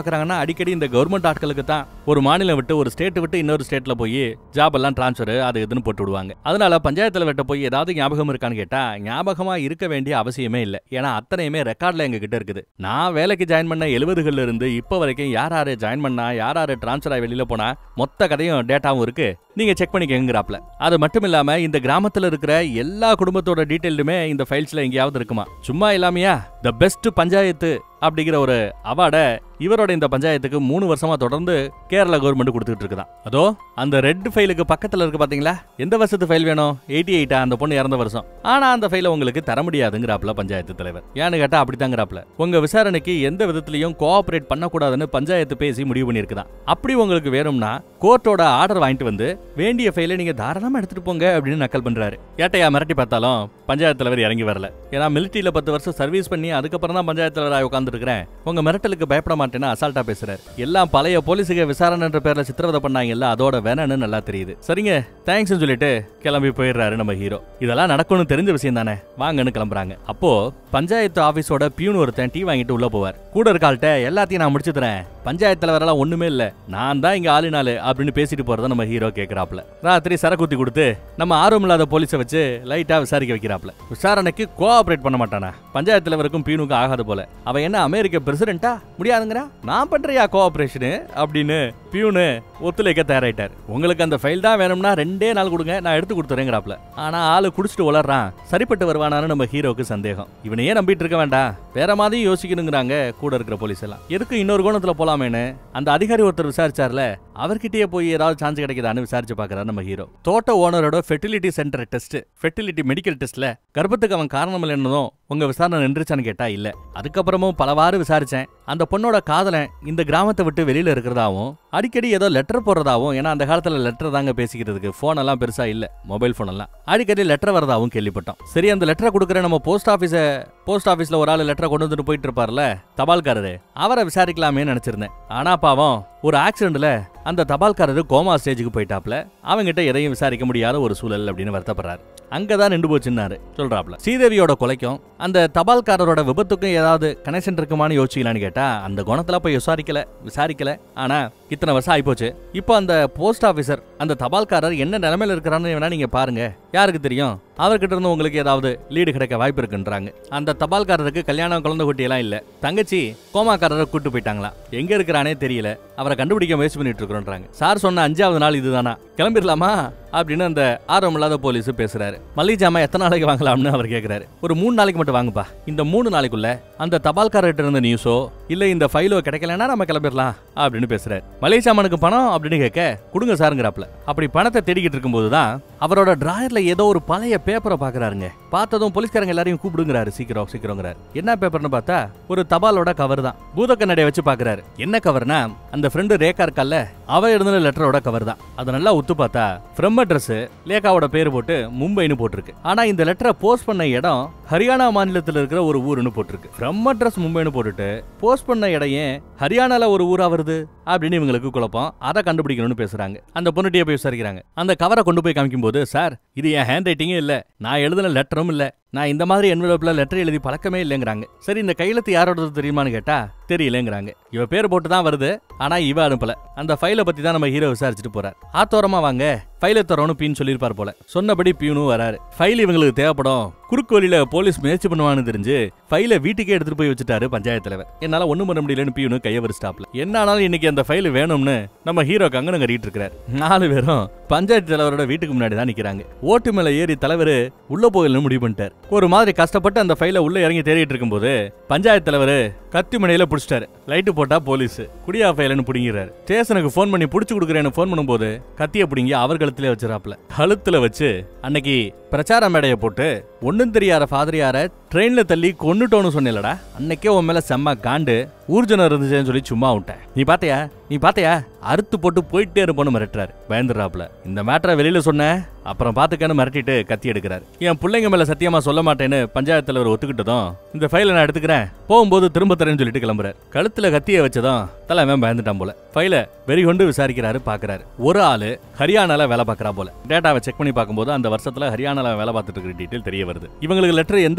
பார்க்கறாங்கன்னா அடிக்கடி இந்த கவர்மெண்ட் ஆட்களுக்கு தான் ஒரு மாநிலம் விட்டு ஒரு ஸ்டேட் விட்டு இன்னொரு ஸ்டேட்ல போய் ஜாப் எல்லாம் டிரான்ஸ்ஃபர் அது இதுன்னு போட்டு விடுவாங்க அதனால பஞ்சாயத்து தலைவர்கிட்ட போய் ஏதாவது ஞாபகம் இருக்கான்னு கேட்டா ஞாபகமா இருக்க வேண்டிய அவசியமே இல்லை ஏன்னா அத்தனையுமே ரெக்கார்ட்ல எங்க கிட்ட இருக்குது நான் வேலைக்கு ஜாயின் பண்ண எழுபதுகள்ல இருந்து இப்போ வரைக்கும் யார் யாரு ஜாயின் பண்ணா யார் யாரு டிரான்ஸ்ஃபர் ஆகி வெளியில போனா மொத்த கதையும் டேட்டாவும் இருக்கு நீங்க செக் பண்ணிக்கங்கிறாப்ல அது மட்டும் இல்லாம இந்த கிராமத்துல இருக்கிற எல்லா குடும்பத்தோட டீட்டெயிலுமே இந்த ஃபைல்ஸ்ல எங்கேயாவது இருக்குமா சும்மா இல்லாமையா த பெஸ்ட் பஞ்சாயத்து அப்படிங்கிற ஒரு அவார்டை இவரோட இந்த பஞ்சாயத்துக்கு மூணு வருஷமா தொடர்ந்து கேரளா கவர்மெண்ட் கொடுத்துட்டு இருக்குதான் அதோ அந்த ரெட் ஃபைலுக்கு பக்கத்துல இருக்கு பாத்தீங்களா எந்த வருஷத்து ஃபைல் வேணும் எயிட்டி எயிட்டா அந்த பொண்ணு இறந்த வருஷம் ஆனா அந்த ஃபைலை உங்களுக்கு தர முடியாதுங்கிறாப்ல பஞ்சாயத்து தலைவர் ஏன்னு கேட்டா அப்படித்தாங்கிறாப்ல உங்க விசாரணைக்கு எந்த விதத்திலையும் கோஆபரேட் பண்ணக்கூடாதுன்னு பஞ்சாயத்து பேசி முடிவு பண்ணியிருக்குதான் அப்படி உங்களுக்கு வேணும்னா கோர்ட்டோட ஆர்டர் வாங்கிட்டு வந்து வேண்டிய ஃபைலை நீங்க தாராளமா எடுத்துட்டு போங்க அப்படின்னு நக்கல் பண்றாரு ஏட்டையா மிரட்டி பார்த்தாலும் பஞ்சாயத்து தலைவர் இறங்கி வரல ஏன்னா மிலிட்டரியில பத்து வருஷம் சர்வீஸ் பண்ணி அதுக்கப்புறம் தான் பஞ்சாயத்து தலைவராக உட்காந்துருக்கிறேன் உங்க மிரட்டலுக்கு பயப்பட மாட்டேன்னு அசால்ட்டா பேசுறாரு எல்லாம் பழைய போலீஸுக்கு விசாரணைன்ற பேர்ல சித்திரவதை பண்ணாங்கல்ல அதோட வேணான்னு நல்லா தெரியுது சரிங்க தேங்க்ஸ் சொல்லிட்டு கிளம்பி போயிடுறாரு நம்ம ஹீரோ இதெல்லாம் நடக்கும்னு தெரிஞ்ச விஷயம் தானே வாங்கன்னு கிளம்புறாங்க அப்போ பஞ்சாயத்து ஆபீஸோட பியூன் ஒருத்தன் டீ வாங்கிட்டு உள்ள போவார் கூட இருக்காள்கிட்ட எல்லாத்தையும் நான் முடிச்சு தரேன் பஞ்சாயத்து தலைவரெல்லாம் ஒண்ணுமே இல்ல நான் தான் இங்க ஆளினாலு அப்படின்னு பேசிட்டு போறத நம்ம ஹீரோ கேக்குறாப்ல ராத்திரி சரக்குத்தி கொடுத்து நம்ம ஆர்வம் இல்லாத போலீஸை வச்சு லைட்டா விசாரிக்க வைக்கிறாப்ல விசாரணைக்கு கோஆபரேட் பண்ண மாட்டானா பஞ்சாயத்து தலைவருக்கும் பியூனுக்கும் ஆகாது போல அவன் என்ன அமெரிக்க பிரசிடென்ட்டா முடியாதுங்கிறா நான் பண்றியா கோஆபரேஷனு அப்படின்னு பியூனு ஒத்துழைக்க தயாராயிட்டார் உங்களுக்கு அந்த ஃபைல் தான் வேணும்னா ரெண்டே நாள் கொடுங்க நான் எடுத்து கொடுத்துறேங்கிறாப்ல ஆனா ஆளு குடிச்சிட்டு வளர்றான் சரிப்பட்டு வருவானான்னு நம்ம ஹீரோக்கு சந்தேகம் இவனையே நம்பிட்டு இருக்க வேண்டாம் வேற மாதிரி யோசிக்கணுங்கிறாங்க கூட இருக்கிற போலீஸ் எல்லாம் எதுக்கு இன்னொரு கோணத்துல போலாமேன்னு அந்த அதிகாரி ஒருத்தர் விசாரிச்சார்ல அவர்கிட்டயே போய் ஏதாவது சான்ஸ் கிடைக்குதான்னு விசாரிச்சு பாக்குறாரு நம்ம ஹீரோ தோட்ட ஓனரோட fertility centre test fertility medical டெஸ்ட்ல கர்ப்பத்துக்கு அவன் காரணம் இல்லைன்னதும் உங்க விசாரணை நின்றுச்சான்னு கேட்டா இல்ல அதுக்கப்புறமும் பலவாறு விசாரிச்சேன் அந்த பொண்ணோட காதலன் இந்த கிராமத்தை விட்டு வெளியில இருக்கிறதாவும் அடிக்கடி ஏதோ லெட்டர் போடுறதாவும் ஏன்னா அந்த காலத்துல லெட்டர் தாங்க பேசிக்கிறதுக்கு போன் எல்லாம் பெருசா இல்ல மொபைல் போன் எல்லாம் அடிக்கடி லெட்டர் வரதாவும் கேள்விப்பட்டோம் சரி அந்த லெட்டரை கொடுக்குற நம்ம போஸ்ட் ஆபீஸ போஸ்ட் ஆபீஸ்ல ஒரு ஆள் லெட்டரை கொண்டு வந்துட்டு போயிட்டு இருப்பார்ல தபால்காரரு அவரை விசாரிக்கலாமே நினைச்சிருந்தேன் ஆனா பாவம் ஒரு ஆக்சிடென்ட்ல அந்த தபால்காரரு கோமா ஸ்டேஜுக்கு போயிட்டாப்ல அவங்கிட்ட எதையும் விசாரிக்க முடியாத ஒரு சூழல் அப்படின்னு வருத்தப்படுறாரு அங்கதான் நின்று போச்சுன்னாரு சொல்றாப்ல ஸ்ரீதேவியோட கொலைக்கும் அந்த தபால்காரரோட விபத்துக்கும் ஏதாவது கனெக்ஷன் இருக்குமான்னு யோசிக்கலான்னு கேட்டா அந்த குணத்துல போய் விசாரிக்கல விசாரிக்கல ஆனா இத்தனை வருஷம் ஆயிப்போச்சு இப்போ அந்த போஸ்ட் ஆபீசர் அந்த தபால்காரர் என்ன நிலைமையில இருக்கிறான்னு வேணா நீங்க பாருங்க யாருக்கு தெரியும் அவர்கிட்ட இருந்து உங்களுக்கு ஏதாவது லீடு கிடைக்க வாய்ப்பு இருக்குன்றாங்க அந்த தபால்காரருக்கு கல்யாணம் குழந்தை குட்டி எல்லாம் இல்ல தங்கச்சி கோமாக்காரரை கூட்டு போயிட்டாங்களா எங்க இருக்கிறானே தெரியல அவரை கண்டுபிடிக்க முயற்சி பண்ணிட்டு இருக்கிறோன்றாங்க சார் சொன்ன அஞ்சாவது நாள் இதுதானா கிளம்பிடலாமா அப்படின்னு அந்த ஆர்வம் இல்லாத போலீஸ் பேசுறாரு மல்லிகை ஜாமான் எத்தனை நாளைக்கு வாங்கலாம்னு அவர் கேக்குறாரு ஒரு மூணு நாளைக்கு மட்டும் வாங்குப்பா இந்த மூணு நாளைக்குள்ள அந்த தபால்காரர்கிட்ட இருந்த நியூஸோ இல்ல இந்த ஃபைலோ கிடைக்கலன்னா நம்ம கிளம்பிடலாம் அப்படின்னு பேசுறாரு மளிகை சாமானுக்கு பணம் அப்படின்னு கேட்க கொடுங்க சாருங்கிறாப்ல அப்படி பணத்தை தேடிக்கிட்டு இருக்கும்போது தான் அவரோட டிராயர்ல ஏதோ ஒரு பழைய பேப்பரை பாக்குறாருங்க பார்த்ததும் போலீஸ்காரங்க எல்லாரையும் கூப்பிடுங்கிறாரு சீக்கிரம் சீக்கிரங்கிறாரு என்ன பேப்பர்னு பார்த்தா ஒரு தபாலோட கவர் தான் பூத கண்ணடைய வச்சு பாக்குறாரு என்ன கவர்னா அந்த ஃப்ரெண்டு ரேகா இருக்கல்ல அவ எழுதின லெட்டரோட கவர் தான் அதை நல்லா உத்து பார்த்தா ஃப்ரம் அட்ரஸ் லேகாவோட பேர் போட்டு மும்பைன்னு போட்டிருக்கு ஆனா இந்த லெட்டரை போஸ்ட் பண்ண இடம் ஹரியானா மாநிலத்தில் இருக்கிற ஒரு ஊருன்னு போட்டிருக்கு ஃப்ரம் அட்ரஸ் மும்பைன்னு போட்டுட்டு போஸ்ட் பண்ண இடம் ஏன் ஹரியானால ஒரு ஊரா வருது அப்படின்னு இவங்களுக்கு குழப்பம் அதை கண்டுபிடிக்கணும்னு பேசுறாங்க அந்த பொண்ணுட்டிய போய் விசாரிக்கிறாங்க அந்த கவரை கொண்டு போய் காமிக்கும் போது சார் இது என் ஹேண்ட் ரைட்டிங்கே இல்ல நான் எழுதின லெட்டரும் இல்ல நான் இந்த மாதிரி என்வலப்ல லெட்டர் எழுதி பழக்கமே இல்லைங்கிறாங்க சரி இந்த கையெழுத்து யாரோடது தெரியுமான்னு கேட்டா தெரியலங்கிறாங்க இவ பேர் போட்டு தான் வருது ஆனா இவ அனுப்பல அந்த ஃபைலை பத்தி தான் நம்ம ஹீரோ விசாரிச்சுட்டு போறார் ஆத்தோரமா வாங்க ஃபைலை தரோன்னு பீன் சொல்லியிருப்பார் போல சொன்னபடி பியூனும் வராரு ஃபைல் இவங்களுக்கு தேவைப்படும் குறுக்கு வழியில போலீஸ் முயற்சி பண்ணுவான்னு தெரிஞ்சு ஃபைலை வீட்டுக்கே எடுத்துட்டு போய் வச்சுட்டாரு பஞ்சாயத்து தலைவர் என்னால ஒண்ணும் பண்ண முடியலன்னு பியூனு கைய வரிச்சிட்டாப்ல என்ன ஆனாலும் இன்னைக்கு அந்த ஃபைல் வேணும்னு நம்ம ஹீரோ கங்கனம் கட்டிட்டு இருக்காரு நாலு பேரும் பஞ்சாயத்து தலைவரோட வீட்டுக்கு முன்னாடி தான் நிக்கிறாங்க ஓட்டு மேல ஏறி தலைவர் உள்ள போகலன்னு முடிவு பண்ணிட்டார் ஒரு மாதிரி கஷ்டப்பட்டு அந்த ஃபைலை உள்ள இறங்கி தேடிட்டு இருக்கும்போது பஞ்சாயத்து தலைவர் கத்தி மணியில புடிச்சிட்டாரு லைட்டு போட்டா போலீஸ் குடியா ஃபைலன்னு புடிங்கிறாரு ஸ்டேஷனுக்கு ஃபோன் பண்ணி புடிச்சு கொடுக்குறேன்னு ஃபோன் பண்ணும்போது கத்திய புடிங்கி அவர் கழுத்திலே வச்சிராப்ல கழுத்துல வச்சு அன்னைக்கு பிரச்சார மேடைய போட்டு ஒண்ணும் தெரியாத ஃபாதரியார ட்ரெயின்ல தள்ளி கொன்னுட்டோன்னு சொன்னேலடா அன்னைக்கே உன் மேல செம்ம காண்டு ஊர்ஜனம் இருந்துச்சேன்னு சொல்லி சும்மா விட்டேன் நீ பாத்தியா நீ பாத்தியா அறுத்து போட்டு போயிட்டே இருப்போன்னு மிரட்டுறாரு பயந்துடுறாப்ல இந்த மேட்டரை வெளியில சொன்ன அப்புறம் பாத்துக்கன்னு மிரட்டிட்டு கத்தி எடுக்கிறாரு என் பிள்ளைங்க மேல சத்தியமா சொல்ல மாட்டேன்னு பஞ்சாயத்து தலைவர் ஒத்துக்கிட்டதும் இந்த ஃபைலை நான் எடுத்துக்கிறேன் போகும்போது திரும்ப தரேன்னு சொல்லிட்டு கிளம்புறாரு கழுத்துல கத்திய வச்சதும் தலைவன் பயந்துட்டான் போல ஃபைல வெறி கொண்டு விசாரிக்கிறாரு பாக்குறாரு ஒரு ஆளு ஹரியானால வேலை பார்க்கறா போல டேட்டாவை செக் பண்ணி பார்க்கும்போது அந்த வருஷத்துல ஹரியானால வேலை பார்த்துட்டு இருக்கிற டீட்டெயில் தெரிய வருது இவங்களுக்கு லெட்டர் எந்த போஸ்ட்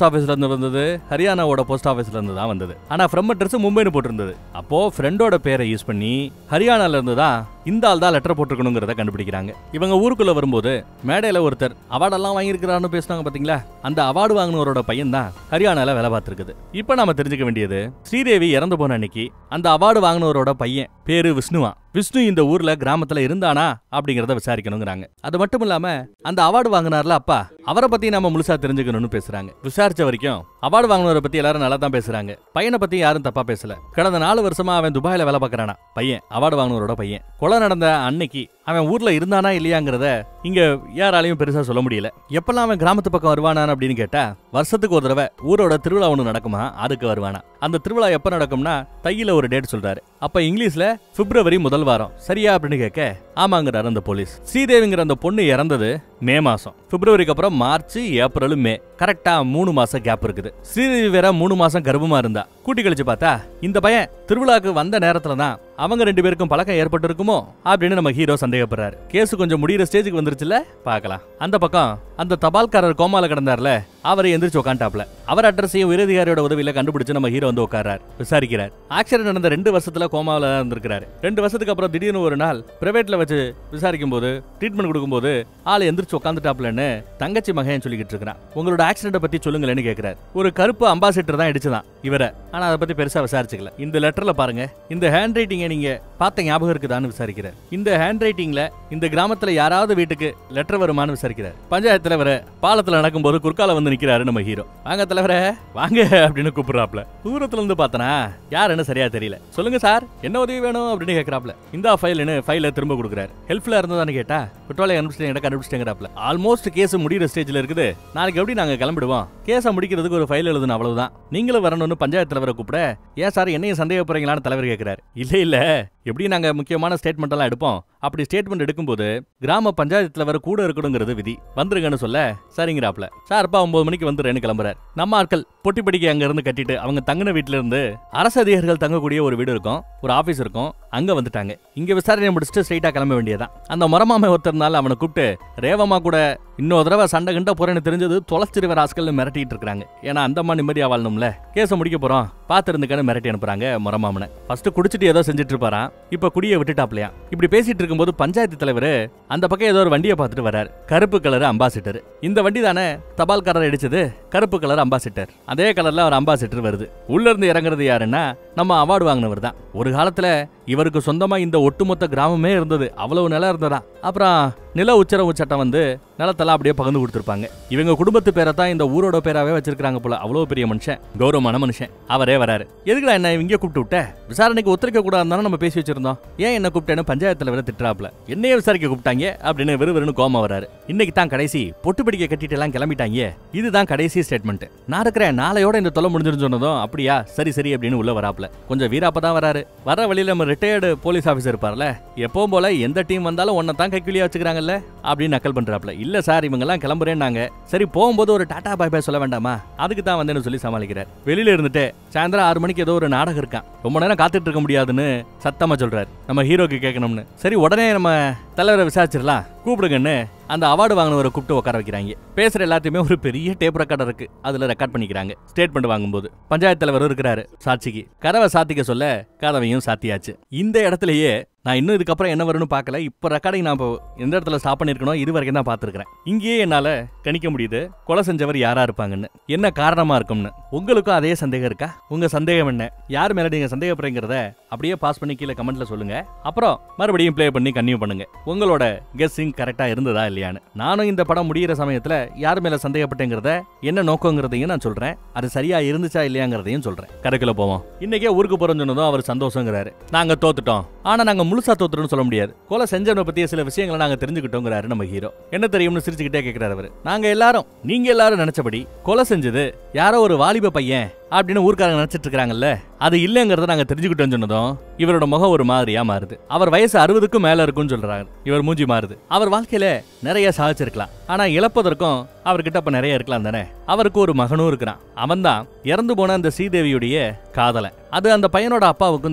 ஆஃபீஸ்ல இருந்து வந்தது ஹரியானாவோட போஸ்ட் ஆஃபீஸ்ல இருந்து தான் வந்தது ஆனா ஃப்ரம் அட்ரஸ் மும்பைன்னு போட்டிருந்தது அப்போ ஃப்ரெண்டோட பேரை யூஸ் பண்ணி ஹரியானால இருந்து தான் இந்த ஆள் தான் லெட்டர் போட்டிருக்கணுங்கிறத கண்டுபிடிக்கிறாங்க இவங்க ஊருக்குள்ள வரும்போது மேடையில ஒருத்தர் அவார்டெல்லாம் வாங்கியிருக்கிறான்னு பேசுனாங்க பாத்தீங்களா அந்த அவார்டு வாங்கினவரோட பையன் தான் ஹரியானால வேலை பார்த்திருக்குது இப்போ நாம தெரிஞ்சுக்க வேண்டியது ஸ்ரீதேவி இறந்து போன அன்னைக்கு அந்த அவார்டு வாங்கினவரோட பையன் பேரு விஷ்ணுவா விஷ்ணு இந்த ஊர்ல கிராமத்துல இருந்தானா அப்படிங்கறத விசாரிக்கணுங்கிறாங்க அது மட்டும் இல்லாம அந்த அவார்டு வாங்கினார்ல அப்பா அவரை பத்தி நாம முழுசா தெரிஞ்சுக்கணும்னு பேசுறாங்க விசாரிச்ச வரைக்கும் அவார்டு வாங்கினவரை பத்தி எல்லாரும் நல்லா தான் பேசுறாங்க பையனை பத்தி யாரும் தப்பா பேசல கடந்த நாலு வருஷமா அவன் துபாயில வேலை பார்க்கறானா பையன் அவார்டு வாங்கினவரோட பையன் கொலை நடந்த அன்னைக்கு அவன் ஊர்ல இருந்தானா இல்லையாங்கிறத இங்க யாராலையும் பெருசா சொல்ல முடியல எப்பெல்லாம் அவன் கிராமத்து பக்கம் வருவானான் அப்படின்னு கேட்டா வருஷத்துக்கு ஒரு தடவை ஊரோட திருவிழா ஒன்று நடக்குமா அதுக்கு வருவானா அந்த திருவிழா எப்ப நடக்கும்னா தையில ஒரு டேட் சொல்றாரு அப்ப இங்கிலீஷ்ல பிப்ரவரி முதல் வாரம் சரியா அப்படின்னு கேட்க ஆமாங்கிறாரு அந்த போலீஸ் ஸ்ரீதேவிங்கிற அந்த பொண்ணு இறந்தது மே மாசம் பிப்ரவரிக்கு அப்புறம் மார்ச் ஏப்ரல் மே கரெக்டா மூணு மாசம் கேப் இருக்குது ஸ்ரீதேவி வேற மூணு மாசம் கர்ப்பமா இருந்தா கூட்டி கழிச்சு பார்த்தா இந்த பையன் திருவிழாக்கு வந்த நேரத்துல தான் அவங்க ரெண்டு பேருக்கும் பழக்கம் ஏற்பட்டு இருக்குமோ அப்படின்னு நம்ம ஹீரோ சந்தேகப்படுறாரு கேஸ் கொஞ்சம் முடியிற ஸ்டேஜுக்கு வந்துருச்சுல பார்க்கலாம் அந்த பக்கம் அந்த தபால்காரர் கோமால கிடந்தார்ல அவரை எந்திரிச்சு உட்காந்துட்டாப்ல அவர் அட்ரஸையும் உயரதிகாரியோட உதவியில கண்டுபிடிச்சு நம்ம ஹீரோ வந்து உட்கார்றாரு விசாரிக்கிறார் ஆக்சிடென்ட் நடந்த ரெண்டு வருஷத்துல கோமாவில் தான் இருந்திருக்காரு ரெண்டு வருஷத்துக்கு அப்புறம் திடீர்னு ஒரு நாள் பிரைவேட்ல வச்சு விசாரிக்கும் போது ட்ரீட்மெண்ட் கொடுக்கும்போது ஆள் எந்திரிச்சு உட்காந்துட்டாப்லன்னு தங்கச்சி மகன் சொல்லிக்கிட்டு இருக்கிறான் உங்களோட ஆக்சிடென்ட் பத்தி சொல்லுங்களேன்னு கேட்கிறாரு ஒரு கருப்பு அம்பாசிடர் தான் இடிச்சுதான் இவரை ஆனா அதை பத்தி பெருசா விசாரிச்சுக்கல இந்த லெட்டர்ல பாருங்க இந்த ஹேண்ட் ரைட்டிங்கை நீங்க பார்த்த ஞாபகம் இருக்குதான்னு விசாரிக்கிறார் இந்த ஹேண்ட் ரைட்டிங்ல இந்த கிராமத்துல யாராவது வீட்டுக்கு லெட்டர் வருமான்னு விசாரிக்கிறார் பஞ்சாயத்து தலைவர் பாலத்துல நடக்கும்போது குறுக்கால வந்து நிக்கிறாரு நம்ம ஹீரோ வாங்க தலைவரே வாங்க அப்படின்னு கூப்பிடுறாப்ல தூரத்துல இருந்து பார்த்தனா யாருன்னு சரியா தெரியல சொல்லுங்க சார் என்ன உதவி வேணும் அப்படின்னு கேக்குறாப்ல இந்த ஃபைல்னு ஃபைல திரும்ப கொடுக்குறாரு ஹெல்ப்ஃபுல்லா இருந்ததான்னு கேட்டா குற்றவாளி கண்டுபிடிச்சிட்டேன் கண்டுபிடிச்சிட்டேங்கிறாப்ல ஆல்மோஸ்ட் கேஸ் முடியிற ஸ்டேஜ்ல இருக்குது நாளைக்கு எப்படி நாங்க கிளம்பிடுவோம் கேஸை முடிக்கிறதுக்கு ஒரு ஃபைல் எழுதணும் அவ்வளவுதான் நீங்களும் வரணும்னு பஞ்சாயத்து தலைவரை கூப்பிட ஏன் சார் என்னையும் சந்தேகப்படுறீங்களான்னு தலைவர் கேட்கிறாரு இல்ல இல்ல எப்படி நாங்க முக்கியமான ஸ்டேட்மெண்ட் எல்லாம் எடுப்போம் அப்படி ஸ்டேட்மெண்ட் எடுக்கும்போது கிராம பஞ்சாயத்து தலைவர் கூட இருக்கணுங்கிறது விதி வந்துருங்கன்னு சொல்ல சரிங்கிறாப்ல சார்ப்பா ஒன்பது மணிக்கு வந்துடுறேன்னு கிளம்புறாரு நம்ம ஆட்கள் பொட்டி படிக்க அங்க இருந்து கட்டிட்டு அவங்க தங்கின வீட்ல இருந்து அரசு அதிகாரிகள் தங்கக்கூடிய ஒரு வீடு இருக்கும் ஒரு ஆபீஸ் இருக்கும் அங்க வந்துட்டாங்க இங்க விசாரணை முடிச்சுட்டு ஸ்ட்ரைட்டா கிளம்ப வேண்டியதான் அந்த மரமாமை ஒருத்தர்னால அவனை கூப்பிட்டு ரேவமா கூட இன்னொரு தடவை சண்டை கிண்ட போறேன்னு தெரிஞ்சது தொலைச்சிருவர் ஆஸ்கல்னு மிரட்டிட்டு இருக்காங்க ஏன்னா அந்த அம்மா நிம்மதியா வாழணும்ல கேஸை முடிக்க போறோம் பாத்து இருந்துக்கன்னு மிரட்டி அனுப்புறாங்க மரமாமனை ஃபர்ஸ்ட் குடிச்சிட்டு ஏதோ செஞ்சுட்டு இருப்பாராம் இப்ப குடியை விட்டுட்டாப்லையா இப்படி பேசிட்டு இருக்கும்போது பஞ்சாயத்து தலைவர் அந்த பக்கம் ஏதோ ஒரு வண்டியை பார்த்துட்டு வராரு கருப்பு கலர் அம்பாசிடர் இந்த வண்டி தானே தபால்காரர் அடிச்சது கருப்பு கலர் அம்பாசிடர் அதே கலர்ல ஒரு அம்பாசிடர் வருது உள்ள இருந்து இறங்குறது யாருன்னா நம்ம அவார்டு வாங்கினவர் தான் ஒரு காலத்துல இவருக்கு சொந்தமா இந்த ஒட்டுமொத்த கிராமமே இருந்தது அவ்வளவு நிலம் இருந்ததா அப்புறம் நில உச்சரவு சட்டம் வந்து நிலத்தெல்லாம் அப்படியே பகிர்ந்து கொடுத்துருப்பாங்க இவங்க குடும்பத்து பேரை தான் இந்த ஊரோட பேராவே வச்சிருக்காங்க போல அவ்வளவு பெரிய மனுஷன் கௌரவமான மனுஷன் அவரே வராரு எதுக்குடா என்ன இங்கே கூப்பிட்டு விட்ட விசாரணைக்கு ஒத்துழைக்க கூடாதுன்னு நம்ம பேசி வச்சிருந்தோம் ஏன் என்ன கூப்பிட்டேன்னு பஞ்சாயத்து தலைவரை திட்டுறாப்ல என்னையே விசாரிக்க கூப்பிட்டாங்க அப்படின்னு விறுவிறுன்னு கோமா வராரு இன்னைக்கு தான் கடைசி பொட்டு பிடிக்க கட்டிட்டு எல்லாம் கிளம்பிட்டாங்க இதுதான் கடைசி ஸ்டேட்மெண்ட் நான் இருக்கிறேன் நாளையோட இந்த தொலை முடிஞ்சிருந்து சொன்னதும் அப்படியா சரி சரி அப்படின்னு உள்ள வராப்ல கொஞ்சம் வீராப்ப தான் வராரு வர வழியில நம்ம ரிட்டையர்டு போலீஸ் ஆஃபீஸர் இருப்பார்ல எப்பவும் போல எந்த டீம் வந்தாலும் ஒன்னை தான் கைக்குலியா வச்சுக்கிறாங்கல்ல அப்படின்னு நக்கல் பண்றாப்ல இல்ல சார் இவங்க எல்லாம் கிளம்புறேன்னாங்க சரி போகும்போது ஒரு டாடா பாய் பாய் சொல்ல வேண்டாமா அதுக்கு தான் வந்தேன்னு சொல்லி சமாளிக்கிறார் வெளியில இருந்துட்டு சாயந்தரம் ஆறு மணிக்கு ஏதோ ஒரு நாடகம் இருக்கான் ரொம்ப நேரம் காத்துட்டு இருக்க முடியாதுன்னு சத்தமா சொல்றாரு நம்ம ஹீரோக்கு கேட்கணும்னு சரி உடனே நம்ம தலைவரை விசாரிச்சிடலாம் கூப்பிடுங்கன்னு அந்த அவார்டு வாங்கினவரை கூப்பிட்டு உட்கார வைக்கிறாங்க பேசுற எல்லாத்தையுமே ஒரு பெரிய டேப் ரெக்கார்டர் இருக்கு அதுல ரெக்கார்ட் பண்ணிக்கிறாங்க ஸ்டேட்மெண்ட் வாங்கும்போது பஞ்சாயத்து தலைவரும் இருக்கிறாரு சாட்சிக்கு கதவை சாத்திக்க சொல்ல கதவையும் சாத்தியாச்சு இந்த இடத்துலயே நான் இன்னும் இதுக்கப்புறம் என்ன வரும்னு பார்க்கல இப்போ ரெக்கார்டிங் நான் இப்போ எந்த இடத்துல ஸ்டாப் பண்ணிருக்கணும் இது வரைக்கும் தான் பார்த்துருக்கிறேன் இங்கேயே என்னால கணிக்க முடியுது கொலை செஞ்சவர் யாரா இருப்பாங்கன்னு என்ன காரணமா இருக்கும்னு உங்களுக்கும் அதே சந்தேகம் இருக்கா உங்க சந்தேகம் என்ன யார் மேல நீங்க சந்தேகப்படுறீங்கிறத அப்படியே பாஸ் பண்ணி கீழே கமெண்ட்ல சொல்லுங்க அப்புறம் மறுபடியும் ப்ளே பண்ணி கன்டினியூ பண்ணுங்க உங்களோட கெஸ்ஸிங் கரெக்டா இருந்ததா இல்லையான்னு நானும் இந்த படம் முடியிற சமயத்துல யார் மேல சந்தேகப்பட்டேங்கிறத என்ன நோக்கங்கிறதையும் நான் சொல்றேன் அது சரியா இருந்துச்சா இல்லையாங்கிறதையும் சொல்றேன் கரைக்குள்ள போவோம் இன்னைக்கே ஊருக்கு போறோம்னு சொன்னதும் அவர் சந்தோஷங்கிறாரு நாங்க தோத்துட்டோம் ஆனா நாங்க முழுசா தோத்துட்டோம்னு சொல்ல முடியாது கொலை செஞ்சவனை பத்திய சில விஷயங்களை நாங்க தெரிஞ்சுக்கிட்டோங்கிறாரு நம்ம ஹீரோ என்ன தெரியும்னு சிரிச்சுக்கிட்டே கேட்கிறாரு அவரு நாங்க எல்லாரும் நீங்க எல்லாரும் நினைச்சபடி கொலை செஞ்சது யாரோ ஒரு வாலிப பையன் அப்படின்னு ஊர்க்காரங்க நினைச்சிட்டு இருக்காங்கல்ல அது இல்லைங்கிறத நாங்க தெரிஞ்சுக்கிட்டோம்னு சொன்னதும் இவரோட முகம் ஒரு மாதிரியா மாறுது அவர் வயசு அறுபதுக்கும் மேல இருக்கும்னு சொல்றாங்க இவர் மூஞ்சி மாறுது அவர் வாழ்க்கையில நிறைய சாதிச்சிருக்கலாம் ஆனா இழப்பதற்கும் அவர்கிட்ட அப்ப நிறைய இருக்கலாம் தானே அவருக்கு ஒரு மகனும் இருக்கிறான் அவன் தான் இறந்து போன அந்த ஸ்ரீதேவியுடைய காதலன் அது அந்த பையனோட அப்பாவுக்கும் தெரியும்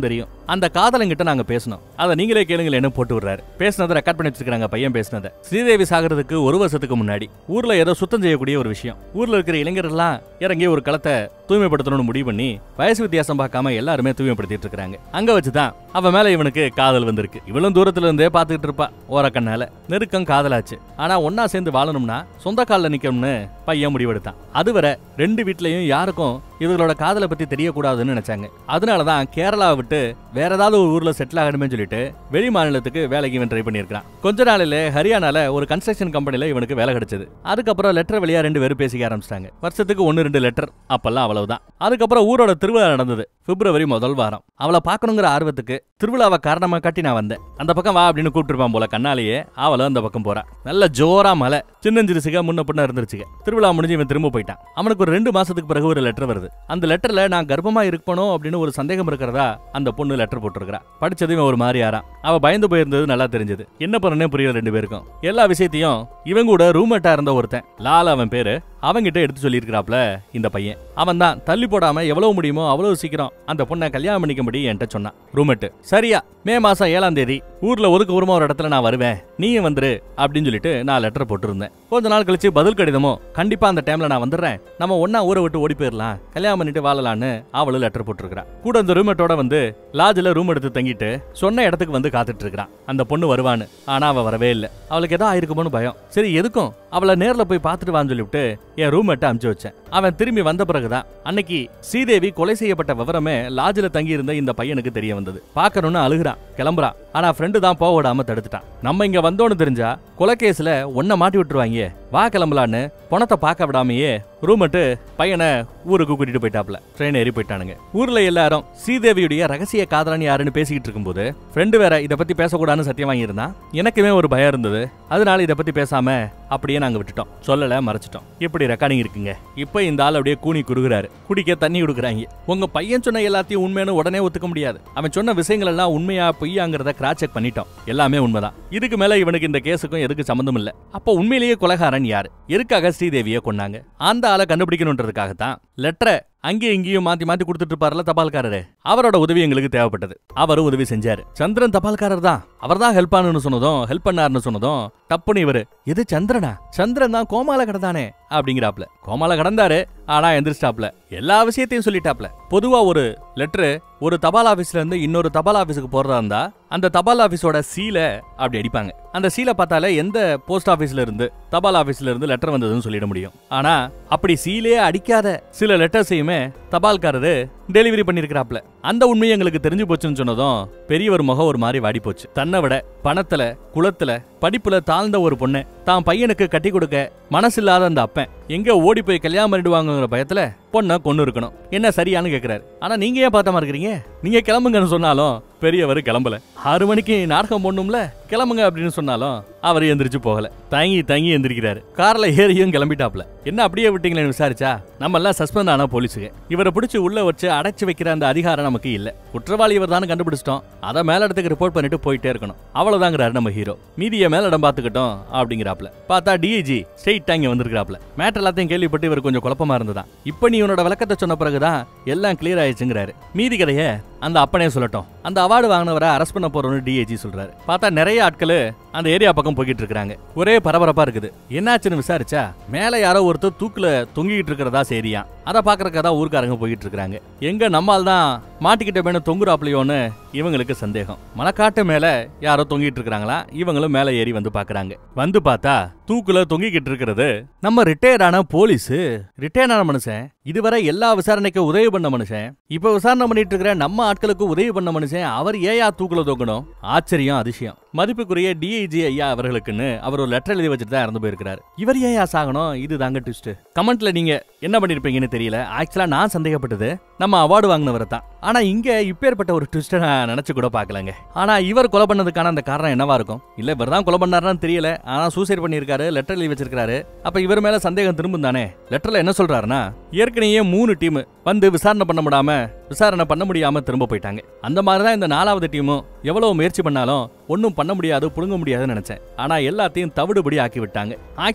அந்த காதலங்கிட்ட நாங்க பேசணும் அதை நீங்களே கேளுங்களேன்னு போட்டு விடுறாரு பேசினதை ரெக்கார்ட் பண்ணி வச்சிருக்காங்க பையன் பேசினதை ஸ்ரீதேவி சாகிறதுக்கு ஒரு வருஷத்துக்கு முன்னாடி ஊர்ல ஏதோ சுத்தம் செய்யக்கூடிய ஒரு விஷயம் ஊர்ல இருக்கிற இளைஞர்கள்லாம் இறங்கி ஒரு களத்தை தூய்மைப்படுத்தணும்னு முடிவு பண்ணி வயசு வித்தியாசம் பார்க்காம எல்லாருமே தூய்மைப்படுத்திட்டு இருக்காங்க அங்க வச்சுதான் அவ மேல இவனுக்கு காதல் வந்திருக்கு இவளும் தூரத்துல இருந்தே பாத்துக்கிட்டு இருப்பா ஓர கண்ணால நெருக்கம் காதலாச்சு ஆனா ஒன்னா சேர்ந்து வாழணும்னா சொந்த கால்ல நிக்கணும்னு பையன் முடிவெடுத்தான் அதுவரை ரெண்டு வீட்லயும் யாருக்கும் இவங்களோட காதலை பத்தி தெரியக்கூடாதுன்னு நினைச்சாங்க அதனாலதான் கேரளாவை விட்டு வேற ஏதாவது ஒரு ஊர்ல செட்டில் ஆகணுமே சொல்லிட்டு வெளி மாநிலத்துக்கு வேலைக்கு இவன் ட்ரை பண்ணியிருக்கான் கொஞ்ச நாளில ஹரியானால ஒரு கன்ஸ்ட்ரக்ஷன் கம்பெனில இவனுக்கு வேலை கிடைச்சது அதுக்கப்புறம் லெட்டர் வழியா ரெண்டு பேரும் பேசிக்க ஆரம்பிச்சிட்டாங்க வருஷத்துக்கு ஒன்னு ரெண்டு லெட்டர் அப்பெல்லாம் அவ்வளவுதான் அதுக்கப்புறம் ஊரோட திருவிழா நடந்தது பிப்ரவரி முதல் வாரம் அவளை பார்க்கணுங்கிற ஆர்வத்துக்கு திருவிழாவை காரணமா காட்டி நான் வந்தேன் அந்த பக்கம் வா அப்படின்னு கூப்பிட்டுருப்பான் போல கண்ணாலேயே அவளும் அந்த பக்கம் போறா நல்ல ஜோரா மலை சின்னஞ்சிறுசுக முன்ன பின்ன இருந்துருச்சுங்க திருவிழா முடிஞ்சு இவன் திரும்ப போயிட்டான் அவனுக்கு ஒரு ரெண்டு மாசத்துக்கு பிறகு ஒரு லெட்டர் வருது அந்த லெட்டர்ல நான் கர்ப்பமா இருக்கணும் அப்படின்னு ஒரு சந்தேகம் இருக்கிறதா அந்த பொண்ணு லெட்டர் போட்டிருக்கிறா படிச்சது இவன் ஒரு மாதிரி ஆறான் அவ பயந்து போயிருந்தது நல்லா தெரிஞ்சது என்ன பண்ணனே புரியல ரெண்டு பேருக்கும் எல்லா விஷயத்தையும் இவன் கூட ரூம்மேட்டா இருந்த ஒருத்தன் லால் அவன் பேரு அவன்கிட்ட எடுத்து சொல்லியிருக்கிறாப்ல இந்த பையன் அவன் தான் தள்ளி போடாம எவ்வளவு முடியுமோ அவ்வளவு சீக்கிரம் அந்த பொண்ணை கல்யாணம் பண்ணிக்கும்படி என்கிட்ட சொன்னான் ரூம்மேட்டு சரியா மே மாசம் ஏழாம் தேதி ஊர்ல ஒதுக்கு ஊரமா ஒரு இடத்துல நான் வருவேன் நீயும் வந்துரு அப்படின்னு சொல்லிட்டு நான் லெட்டர் போட்டிருந்தேன் கொஞ்ச நாள் கழிச்சு பதில் கடிதமோ கண்டிப்பா அந்த டைம்ல நான் வந்துடுறேன் நம்ம ஒன்னா ஊரை விட்டு ஓடி போயிடலாம் கல்யாணம் பண்ணிட்டு வாழலான்னு அவளும் லெட்டர் போட்டிருக்கிறா கூட அந்த ரூம்மேட்டோட வந்து லாட்ஜில் ரூம் எடுத்து தங்கிட்டு சொன்ன இடத்துக்கு வந்து காத்துட்டு இருக்கிறான் அந்த பொண்ணு வருவான்னு ஆனா அவ வரவே இல்லை அவளுக்கு ஏதோ ஆயிருக்குமோன்னு பயம் சரி எதுக்கும் அவளை நேர்ல போய் பார்த்துட்டு வான்னு சொல்லிவிட்டு என் ரூம்மேட்டை அனுப்பிச்சு வச்சேன் அவன் திரும்பி வந்த பிறகுதான் அன்னைக்கு ஸ்ரீதேவி கொலை செய்யப்பட்ட விவரமே லாட்ஜில் தங்கி இருந்த இந்த பையனுக்கு தெரிய வந்தது பார்க்கணும்னு அழுகுறான் கிளம்புறான் ஆனா ஃப்ரெண்டு தான் போக விடாம தடுத்துட்டான் நம்ம இங்க வந்தோன்னு தெரிஞ்சா கொலைகேஸ்ல ஒன்ன மாட்டி விட்டுருவாங்க வா கிளம்பலான்னு பணத்தை பார்க்க விடாமையே ரூம்மட்டு பையனை ஊருக்கு கூட்டிட்டு போயிட்டாப்ல ட்ரெயின் ஏறி போயிட்டானுங்க ஊர்ல எல்லாரும் ஸ்ரீதேவியுடைய ரகசிய காதலன் யாருன்னு பேசிக்கிட்டு இருக்கும்போது ஃப்ரெண்டு வேற இதை பத்தி பேசக்கூடாதுன்னு சத்தியம் வாங்கியிருந்தான் எனக்குமே ஒரு பயம் இருந்தது அதனால இதை பத்தி பேசாம அப்படியே நாங்க விட்டுட்டோம் சொல்லல மறைச்சிட்டோம் இப்படி ரெக்கார்டிங் இருக்குங்க இப்போ இந்த ஆள் அப்படியே கூனி குறுகுறாரு குடிக்க தண்ணி கொடுக்குறாங்க உங்க பையன் சொன்ன எல்லாத்தையும் உண்மைன்னு உடனே ஒத்துக்க முடியாது அவன் சொன்ன விஷயங்கள் எல்லாம் உண்மையா பொய்யாங்கிறத கிராஸ் செக் பண்ணிட்டோம் எல்லாமே உண்மைதான் இதுக்கு மேல இவனுக்கு இந்த கேஸுக்கும் எதுக்கு சம்மந்தம் இல்ல அப்போ உண்மையிலேயே கொலைகாரன் யாரு எதுக்காக ஸ்ரீதேவியை கொன்னாங்க அந்த ஆளை கண்டுபிடிக்கணுன்றதுக்காகத்தான் லெட்டரை அங்கேயும் இங்கேயும் மாத்தி மாத்தி கொடுத்துட்டு இருப்பார்ல தபால்காரரு அவரோட உதவி எங்களுக்கு தேவைப்பட்டது அவர் உதவி செஞ்சாரு சந்திரன் தபால்காரர் தான் அவர் தான் ஹெல்ப் பண்ணணும்னு சொன்னதும் ஹெல்ப் பண்ணாருன்னு சொன்னதும் தப்புன்னு இவரு இது சந்திரனா சந்திரன் தான் கோமால கடந்தானே அப்படிங்கிறாப்ல கோமால கடந்தாரு ஆனா எந்திரிச்சிட்டாப்ல எல்லா விஷயத்தையும் சொல்லிட்டாப்ல பொதுவா ஒரு லெட்டர் ஒரு தபால் ஆபீஸ்ல இருந்து இன்னொரு தபால் ஆபீஸுக்கு போறதா இருந்தா அந்த தபால் ஆபீஸோட சீலை அப்படி அடிப்பாங்க அந்த சீலை பார்த்தாலே எந்த போஸ்ட் ஆபீஸ்ல இருந்து தபால் ஆபீஸ்ல இருந்து லெட்டர் வந்ததுன்னு சொல்லிட முடியும் ஆனா அப்படி சீலே அடிக்காத சில லெட்டர்ஸையுமே தபால்காரரு டெலிவரி பண்ணிருக்கிறாப்ல அந்த உண்மை எங்களுக்கு தெரிஞ்சு போச்சுன்னு சொன்னதும் பெரியவர் முகம் ஒரு மாதிரி வாடி போச்சு தன்னை விட பணத்துல குளத்துல படிப்புல தாழ்ந்த ஒரு பொண்ணு தான் பையனுக்கு கட்டி கொடுக்க மனசில்லாத அந்த அப்பன் எங்க ஓடி போய் கல்யாணம் பண்ணிடுவாங்கங்கிற பயத்துல பொண்ணை கொண்டு இருக்கணும் என்ன சரியான்னு கேக்குறாரு ஆனா நீங்க ஏன் பார்த்த மாதிரி இருக்கிறீங்க நீங்க கிளம்புங்கன்னு சொன்னாலும் பெரியவர் கிளம்பல ஆறு மணிக்கு நாடகம் போடணும்ல கிளம்புங்க அப்படின்னு சொன்னாலும் அவர் எந்திரிச்சு போகல தங்கி தங்கி எந்திரிக்கிறாரு கார்ல ஏறியும் கிளம்பிட்டாப்ல என்ன அப்படியே விட்டீங்களேன்னு விசாரிச்சா நம்ம எல்லாம் சஸ்பெண்ட் ஆன போலீஸுங்க இவரை பிடிச்சி உள்ள வச்சு அடைச்சு வைக்கிற அந்த அதிகாரம் நமக்கு இல்ல குற்றவாளி இவர் தானே கண்டுபிடிச்சிட்டோம் அதை மேலிடத்துக்கு ரிப்போர்ட் பண்ணிட்டு போயிட்டே இருக்கணும் அவ்வளவுதாங்கிறாரு நம்ம ஹீரோ மீதிய மேலிடம் பாத்துக்கிட்டோம் அப்படிங்கிறாப்ல பார்த்தா டிஐஜி ஸ்ட்ரெயிட் இங்க வந்திருக்கிறாப்ல மேட்டர் எல்லாத்தையும் கேள்விப்பட்டு இவர் கொஞ்சம் குழப்பமா இருந்ததா இப்ப நீ உன்னோட விளக்கத்தை சொன்ன பிறகுதான் எல்லாம் கிளியர் ஆயிடுச்சுங்கிறாரு மீதி கதைய அந்த அப்பனே சொல்லட்டும் அந்த அவார்டு வாங்கினவரை அரெஸ்ட் பண்ண போறோம்னு டிஐஜி சொல்றாரு பார்த்தா நிறைய ஆட்கள் அந்த ஏரியா பக்கம் போய்கிட்டு இருக்காங்க ஒரே பரபரப்பா இருக்குது என்னாச்சுன்னு விசாரிச்சா மேல யாரோ ஒருத்தர் தூக்குல தொங்கிட்டு இருக்கிறதா சரியா அதை பாக்குறதுக்காக தான் ஊர்க்காரங்க போய்கிட்டு இருக்காங்க எங்க நம்மால் தான் மாட்டிக்கிட்ட மேல தொங்குறாப்லையோன்னு இவங்களுக்கு சந்தேகம் மலைக்காட்டு மேல யாரோ தொங்கிட்டு இருக்காங்களா இவங்களும் மேல ஏறி வந்து பாக்குறாங்க வந்து பார்த்தா தூக்குல தொங்கிக்கிட்டு இருக்கிறது நம்ம ரிட்டையர் ஆன போலீஸ் ரிட்டையர் ஆன மனுஷன் இதுவரை எல்லா விசாரணைக்கும் உதவி பண்ண மனுஷன் இப்ப விசாரணை பண்ணிட்டு இருக்கிற நம்ம ஆட்களுக்கு உதவி பண்ண மனுஷன் அவர் ஏயா தூக்குல தொங்கணும் ஆச்சரியம் அதிசயம் மதிப்புக்குரிய டிஐஜி ஐயா அவர்களுக்குன்னு அவர் ஒரு லெட்டர் எழுதி வச்சுட்டு தான் இறந்து போயிருக்கிறார் இவர் ஏயா சாகணும் இது தாங்க ட்விஸ்ட் கமெண்ட்ல நீங்க என்ன பண்ணிருப்பீங்கன்னு தெரியல ஆக்சுவலா நான் சந்தேகப்பட்டது நம்ம அவார்டு வாங்கினவரை தான் ஆனா இங்க இப்பேற்பட்ட ஒரு ட்விஸ்ட நான் நினைச்சு கூட பார்க்கலங்க ஆனா இவர் கொலை பண்ணதுக்கான அந்த காரணம் என்னவா இருக்கும் இல்ல இவர் தான் கொலை பண்ணாருன்னு தெரியல ஆனா சூசைட் பண்ணியிருக்காரு லெட்டர் எழுதி வச்சிருக்காரு அப்ப இவர் மேல சந்தேகம் திரும்பும் தானே லெட்டர்ல என்ன சொல்றாருன்னா ஏற்கனவே மூணு டீம் வந்து விசாரணை பண்ண முடியாம விசாரணை பண்ண முடியாம திரும்ப போயிட்டாங்க அந்த மாதிரி தான் இந்த நாலாவது டீமும் எவ்வளவு முயற்சி பண்ணாலும் ஒன்றும் பண்ண முடியாது புடுங்க முடியாதுன்னு நினைச்சேன் ஆனா எல்லாத்தையும் தவிடுபடி ஆக்கி விட்டாங்க ஆக்சுவலா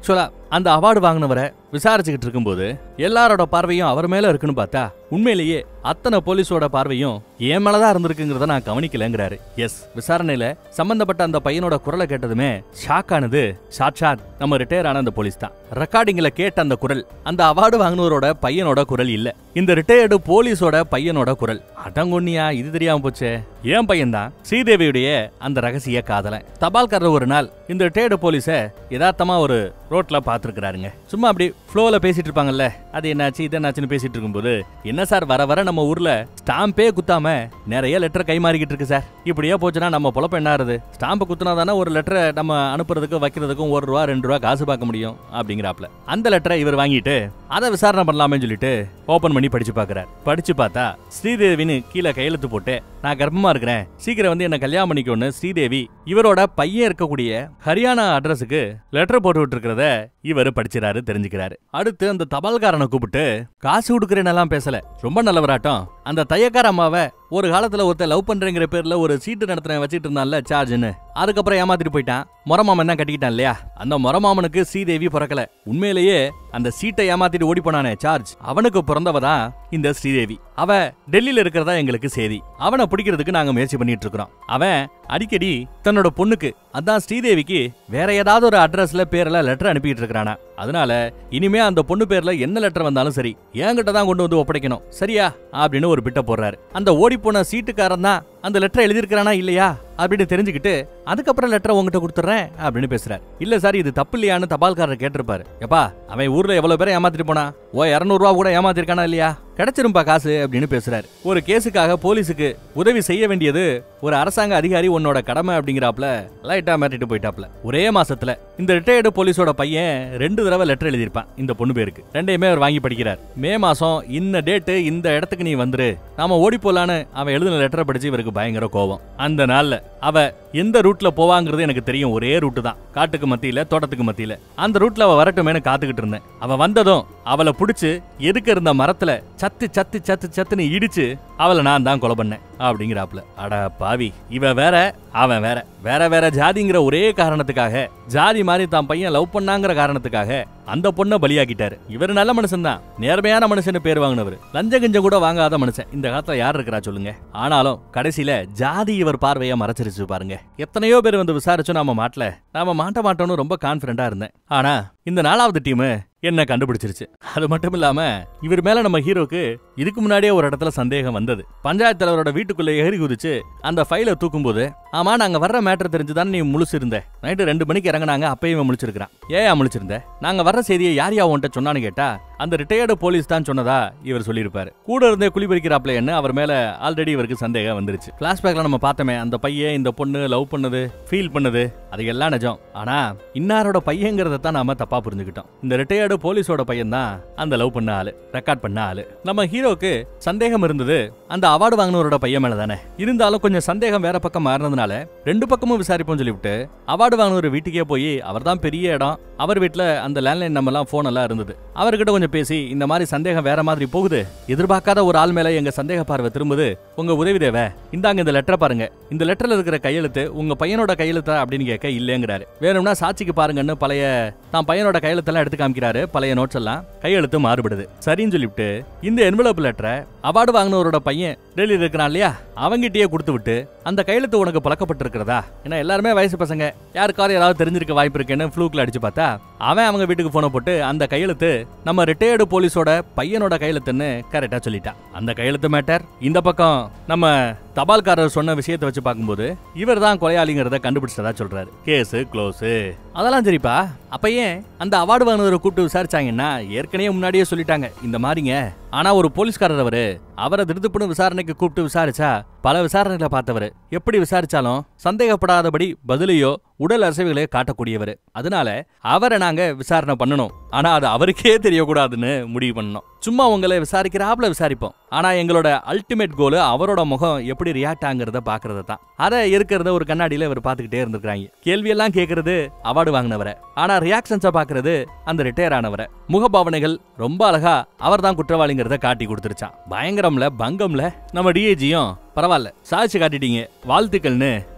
அந்த அவார்டு வாங்கினவரை விசாரிச்சுக்கிட்டு இருக்கும்போது எல்லாரோட பார்வையும் அவர் மேல இருக்குன்னு பார்த்தா உண்மையிலேயே அத்தனை போலீஸோட பார்வையும் என் மேலதான் இருந்திருக்குங்கிறத நான் கவனிக்கலங்கிறாரு எஸ் விசாரணையில சம்பந்தப்பட்ட அந்த பையனோட குரலை கேட்டதுமே ஷாக் ஆனது சாட்சாத் நம்ம ரிட்டையர் ஆன அந்த போலீஸ் தான் ரெக்கார்டிங்ல கேட்ட அந்த குரல் அந்த அவார்டு வாங்கினவரோட பையனோட குரல் இல்ல இந்த ரிட்டையர்டு போலீஸோட பையனோட குரல் அடங்கொன்னியா இது தெரியாம போச்சே ஏன் பையன் தான் ஸ்ரீதேவியுடைய அந்த ரகசிய காதலன் தபால்காரர் ஒரு நாள் இந்த ரிட்டையர்டு போலீஸ யதார்த்தமா ஒரு ரோட்ல பாத்துருக்காருங்க சும்மா அப்படி ஃப்ளோல பேசிட்டு இருப்பாங்கல்ல அது என்னாச்சு இது என்னாச்சுன்னு பேசிட்டு இருக்கும்போது என்ன சார் வர வர நம்ம ஊர்ல ஸ்டாம்பே குத்தாம நிறைய லெட்டர் கை மாறிக்கிட்டு இருக்கு சார் இப்படியே போச்சுன்னா நம்ம பொழப்பு என்ன ஆறுது ஸ்டாம்பை குத்துனா தானே ஒரு லெட்டரை நம்ம அனுப்புறதுக்கும் வைக்கிறதுக்கும் ஒரு ரூபா ரெண்டு ரூபா காசு பார்க்க முடியும் அப்படிங்கிறாப்ல அந்த லெட்டரை இவர் வாங்கிட்டு அதை விசாரணை பண்ணலாமேன்னு சொல்லிட்டு ஓபன் பண்ணி படிச்சு பார்க்கறார் படிச்சு பார்த்தா ஸ்ரீதேவின்னு கீழே கையெழுத்து போட்டு நான் கர்ப்பமா இருக்கிறேன் சீக்கிரம் வந்து என்ன கல்யாணம் பண்ணிக்கோன்னு ஸ்ரீதேவி இவரோட பையன் இருக்கக்கூடிய ஹரியானா அட்ரஸுக்கு லெட்டர் போட்டு விட்டுருக்கிறத இவர் படிச்சிறாரு தெரிஞ்சுக்கிறாரு அடுத்து அந்த தபால்காரனை கூப்பிட்டு காசு கொடுக்குறேன்னெல்லாம் பேசல ரொம்ப நல்லவராட்டம் அந்த தையக்கார அம்மாவை ஒரு காலத்துல ஒருத்தன் லவ் பண்றேங்கிற பேர்ல ஒரு சீட்டு நடத்துறேன் வச்சிட்டு இருந்தான்ல சார்ஜ்னு அதுக்கப்புறம் ஏமாத்திட்டு போயிட்டான் மொரமாமன் தான் கட்டிக்கிட்டான் இல்லையா அந்த மொரமாமனுக்கு ஸ்ரீதேவி பிறக்கல உண்மையிலேயே அந்த சீட்டை ஏமாத்திட்டு ஓடி போனானே சார்ஜ் அவனுக்கு பிறந்தவ தான் இந்த ஸ்ரீதேவி அவ டெல்லியில இருக்கிறதா எங்களுக்கு செய்தி அவனை பிடிக்கிறதுக்கு நாங்க முயற்சி பண்ணிட்டு இருக்கிறோம் அவன் அடிக்கடி தன்னோட பொண்ணுக்கு அதான் ஸ்ரீதேவிக்கு வேற ஏதாவது ஒரு அட்ரஸ்ல பேர்ல லெட்டர் அனுப்பிட்டு இருக்கிறானா அதனால இனிமே அந்த பொண்ணு பேர்ல என்ன லெட்டர் வந்தாலும் சரி என்கிட்ட தான் கொண்டு வந்து ஒப்படைக்கணும் சரியா அப்படின்னு ஒரு பிட்ட போடுறாரு அந்த ஓடி போன சீட்டுக்காரன் தான் அந்த லெட்டர் எழுதியிருக்கிறானா இல்லையா அப்படின்னு தெரிஞ்சுக்கிட்டு அதுக்கப்புறம் லெட்டரை உங்ககிட்ட கொடுத்துறேன் அப்படின்னு பேசுறாரு இல்ல சார் இது தப்பு இல்லையான்னு தபால்காரர் கேட்டிருப்பாரு எப்பா அவன் ஊர்ல எவ்வளவு பேரை ஏமாத்திட்டு போனா ஓ இருநூறு ரூபா கூட ஏமாத்திருக்கானா இல்லையா கிடைச்சிரும்பா காசு அப்படின்னு பேசுறாரு ஒரு கேஸுக்காக போலீஸுக்கு உதவி செய்ய வேண்டியது ஒரு அரசாங்க அதிகாரி உன்னோட கடமை அப்படிங்கிறாப்ல லைட்டா மாட்டிட்டு போயிட்டாப்ல ஒரே மாசத்துல இந்த ரிட்டையர்டு போலீஸோட பையன் ரெண்டு தடவை லெட்டர் எழுதியிருப்பான் இந்த பொண்ணு பேருக்கு ரெண்டையுமே அவர் வாங்கி படிக்கிறார் மே மாசம் இந்த டேட்டு இந்த இடத்துக்கு நீ வந்துரு நாம ஓடி போலான்னு அவன் எழுதின லெட்டரை படிச்சு இவருக்கு பயங்கர கோபம் அந்த நாள்ல அவ எந்த ரூட்ல போவாங்கிறது எனக்கு தெரியும் ஒரே ரூட்டு தான் காட்டுக்கு மத்தியில தோட்டத்துக்கு மத்தியில அந்த ரூட்ல அவ வரட்டுமேனு காத்துக்கிட்டு இருந்தேன் அவ வந்ததும் அவளை புடிச்சு எதுக்க இருந்த மரத்துல சத்து சத்து சத்து சத்துன்னு இடிச்சு அவளை நான் தான் கொலை பண்ணேன் அப்படிங்கிறாப்ல அட பாவி இவ வேற அவன் வேற வேற வேற ஜாதிங்கிற ஒரே காரணத்துக்காக ஜாதி மாதிரி தான் பையன் லவ் பண்ணாங்கிற காரணத்துக்காக அந்த பொண்ணை பலியாக்கிட்டாரு இவர் நல்ல மனுஷன் தான் நேர்மையான மனுஷன் பேர் வாங்கினவர் லஞ்ச கிஞ்சம் கூட வாங்காத மனுஷன் இந்த காலத்துல யார் இருக்கிறா சொல்லுங்க ஆனாலும் கடைசியில ஜாதி இவர் பார்வையா மறைச்சிருச்சு பாருங்க எத்தனையோ பேர் வந்து விசாரிச்சும் நாம மாட்டல நாம மாட்ட மாட்டோம்னு ரொம்ப கான்பிடண்டா இருந்தேன் ஆனா இந்த நாலாவது டீம் என்ன கண்டுபிடிச்சிருச்சு அது மட்டும் இல்லாம இவர் மேல நம்ம ஹீரோக்கு இதுக்கு முன்னாடியே ஒரு இடத்துல சந்தேகம் வந்தது பஞ்சாயத்து தலைவரோட வீட்டுக்குள்ள ஏறி குதிச்சு அந்த ஃபைலை தூக்கும்போது ஆமா நாங்க வர்ற மேட்டர் தெரிஞ்சுதான் நீ முழிச்சு இருந்த நைட்டு ரெண்டு மணிக்கு இறங்குனாங்க அப்பயும் முழிச்சிருக்கான் ஏன் முழிச்சிருந்த நாங்க வர்ற செய்தியை யார் யா உன்ட்ட சொன்னான்னு கேட்டா அந்த ரிட்டையர்டு போலீஸ் தான் சொன்னதா இவர் சொல்லியிருப்பாரு கூட இருந்தே குழி பறிக்கிறாப்லன்னு அவர் மேல ஆல்ரெடி இவருக்கு சந்தேகம் வந்துருச்சு பிளாஷ்பேக்ல நம்ம பார்த்தோமே அந்த பையன் இந்த பொண்ணு லவ் பண்ணது ஃபீல் பண்ணது அது எல்லாம் நிஜம் ஆனா இன்னாரோட பையங்கிறத தான் நாம தப்பா புரிஞ்சுக்கிட்டோம் இந்த ரிட்டையர்டு போலீஸோட பையன் தான் அந்த லவ் பண்ண ஆளு ரெக்கார்ட் பண்ண ஆளு நம்ம ஹீரோக்கு சந்தேகம் இருந்தது அந்த அவார்டு வாங்கினவரோட பையன் மேல தானே இருந்தாலும் கொஞ்சம் சந்தேகம் வேற பக்கம் மாறினதுனால ரெண்டு பக்கமும் விசாரிப்போம் சொல்லிவிட்டு அவார்டு வாங்கினவர் வீட்டுக்கே போய் அவர் தான் பெரிய இடம் அவர் வீட்டுல அந்த லேண்ட்லைன் நம்பர்லாம் போன் எல்லாம் இருந்தது அவர்கிட்ட கொஞ்சம் பேசி இந்த மாதிரி சந்தேகம் வேற மாதிரி போகுது எதிர்பார்க்காத ஒரு ஆள் மேல எங்க சந்தேக பார்வை திரும்புது உங்க உதவி தேவை இந்தாங்க இந்த லெட்டரை பாருங்க இந்த லெட்டர்ல இருக்கிற கையெழுத்து உங்க பையனோட கையெழுத்தா அப்படின்னு கேட்க இல்லைங்கிறாரு வேணும்னா சாட்சிக்கு பாருங்கன்னு பழைய தான் பையனோட கையெழுத்தெல்லாம் எடுத்து காமிக்கிறாரு பழைய நோட்ஸ் எல்லாம் கையெழுத்து மாறுபடுது சரின்னு சொல்லிவிட்டு இந்த என்வலப் லெட்டரை அவார்டு வாங்கினவரோட பையன் டெல்லியில் இருக்கிறான் இல்லையா அவங்கிட்டயே கொடுத்து விட்டு அந்த கையெழுத்து உனக்கு பழக்கப்பட்டிருக்கிறதா ஏன்னா எல்லாருமே வயசு பசங்க யாருக்காவது ஏதாவது தெரிஞ்சிருக்க வாய்ப்பு இருக்குன்னு ஃப்ளூக்ல அடிச்சு பார்த்தா அவன் அவங்க வீட்டுக்கு போனை போட்டு அந்த கையெழுத்து நம்ம ரிட்டையர்டு போலீஸோட பையனோட கையெழுத்துன்னு கரெக்டா சொல்லிட்டான் அந்த கையெழுத்து மேட்டர் இந்த பக்கம் நம்ம தபால்காரர் சொன்ன விஷயத்தை வச்சு பார்க்கும்போது இவர் தான் கொலையாளிங்கிறத கண்டுபிடிச்சதா சொல்றாரு கேஸ் க்ளோஸ் அதெல்லாம் சரிப்பா அப்ப ஏன் அந்த அவார்டு வாங்கினவரை கூப்பிட்டு விசாரிச்சாங்கன்னா ஏற்கனவே முன்னாடியே சொல்லிட்டாங்க இந்த மாதிரிங்க ஆனா ஒரு போலீஸ்காரர் அவரு அவரை திருதுப்புன்னு விசாரணைக்கு கூப்பிட்டு விசாரிச்சா பல விசாரணைகளை பார்த்தவர் எப்படி விசாரிச்சாலும் சந்தேகப்படாதபடி பதிலையோ உடல் அசைவுகளே காட்டக்கூடியவர் அதனால அவரை நாங்க விசாரணை பண்ணணும் ஆனா அது அவருக்கே தெரியக்கூடாதுன்னு முடிவு பண்ணோம் சும்மா உங்களை விசாரிக்கிறாப்ல விசாரிப்போம் ஆனா எங்களோட அல்டிமேட் கோல் அவரோட முகம் எப்படி ரியாக்ட் ஆகுறத பாக்குறது தான் அதை இருக்கிறத ஒரு கண்ணாடியில இவர் பாத்துக்கிட்டே இருந்திருக்காங்க கேள்வியெல்லாம் கேட்கறது அவார்டு வாங்கினவரை ஆனா ரியாக்ஷன்ஸை பாக்குறது அந்த ரிட்டையர் ஆனவரை முகபாவனைகள் ரொம்ப அழகா அவர் தான் குற்றவாளிங்கிறத காட்டி கொடுத்துருச்சான் பயங்கரம்ல பங்கம்ல நம்ம டிஏஜியும் பரவாயில்ல சாதிச்சு காட்டிட்டீங்க வாழ்த்துக்கள்னு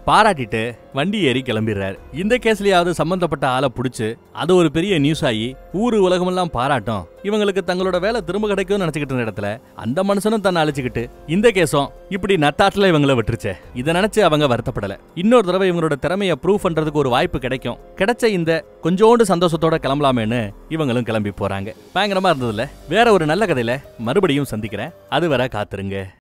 பாராட்டிட்டு வண்டி ஏறி கிளம்பிடுறாரு இந்த கேஸ்லயாவது சம்பந்தப்பட்ட ஆளை புடிச்சு அது ஒரு பெரிய நியூஸ் ஆகி ஊரு உலகமெல்லாம் பாராட்டும் இவங்களுக்கு தங்களோட வேலை திரும்ப கிடைக்கும்னு நினைச்சுக்கிட்டு இருந்த இடத்துல அந்த மனுஷனும் தன்னை அழிச்சுக்கிட்டு இந்த கேஸும் இப்படி நட்டாட்டுல இவங்கள விட்டுருச்சே இதை நினைச்சு அவங்க வருத்தப்படல இன்னொரு தடவை இவங்களோட திறமையை ப்ரூவ் பண்றதுக்கு ஒரு வாய்ப்பு கிடைக்கும் கிடைச்ச இந்த கொஞ்சோண்டு சந்தோஷத்தோட கிளம்பலாமேன்னு இவங்களும் கிளம்பி போறாங்க பயங்கரமா இருந்ததுல வேற ஒரு நல்ல கதையில மறுபடியும் சந்திக்கிறேன் அதுவரை காத்துருங்க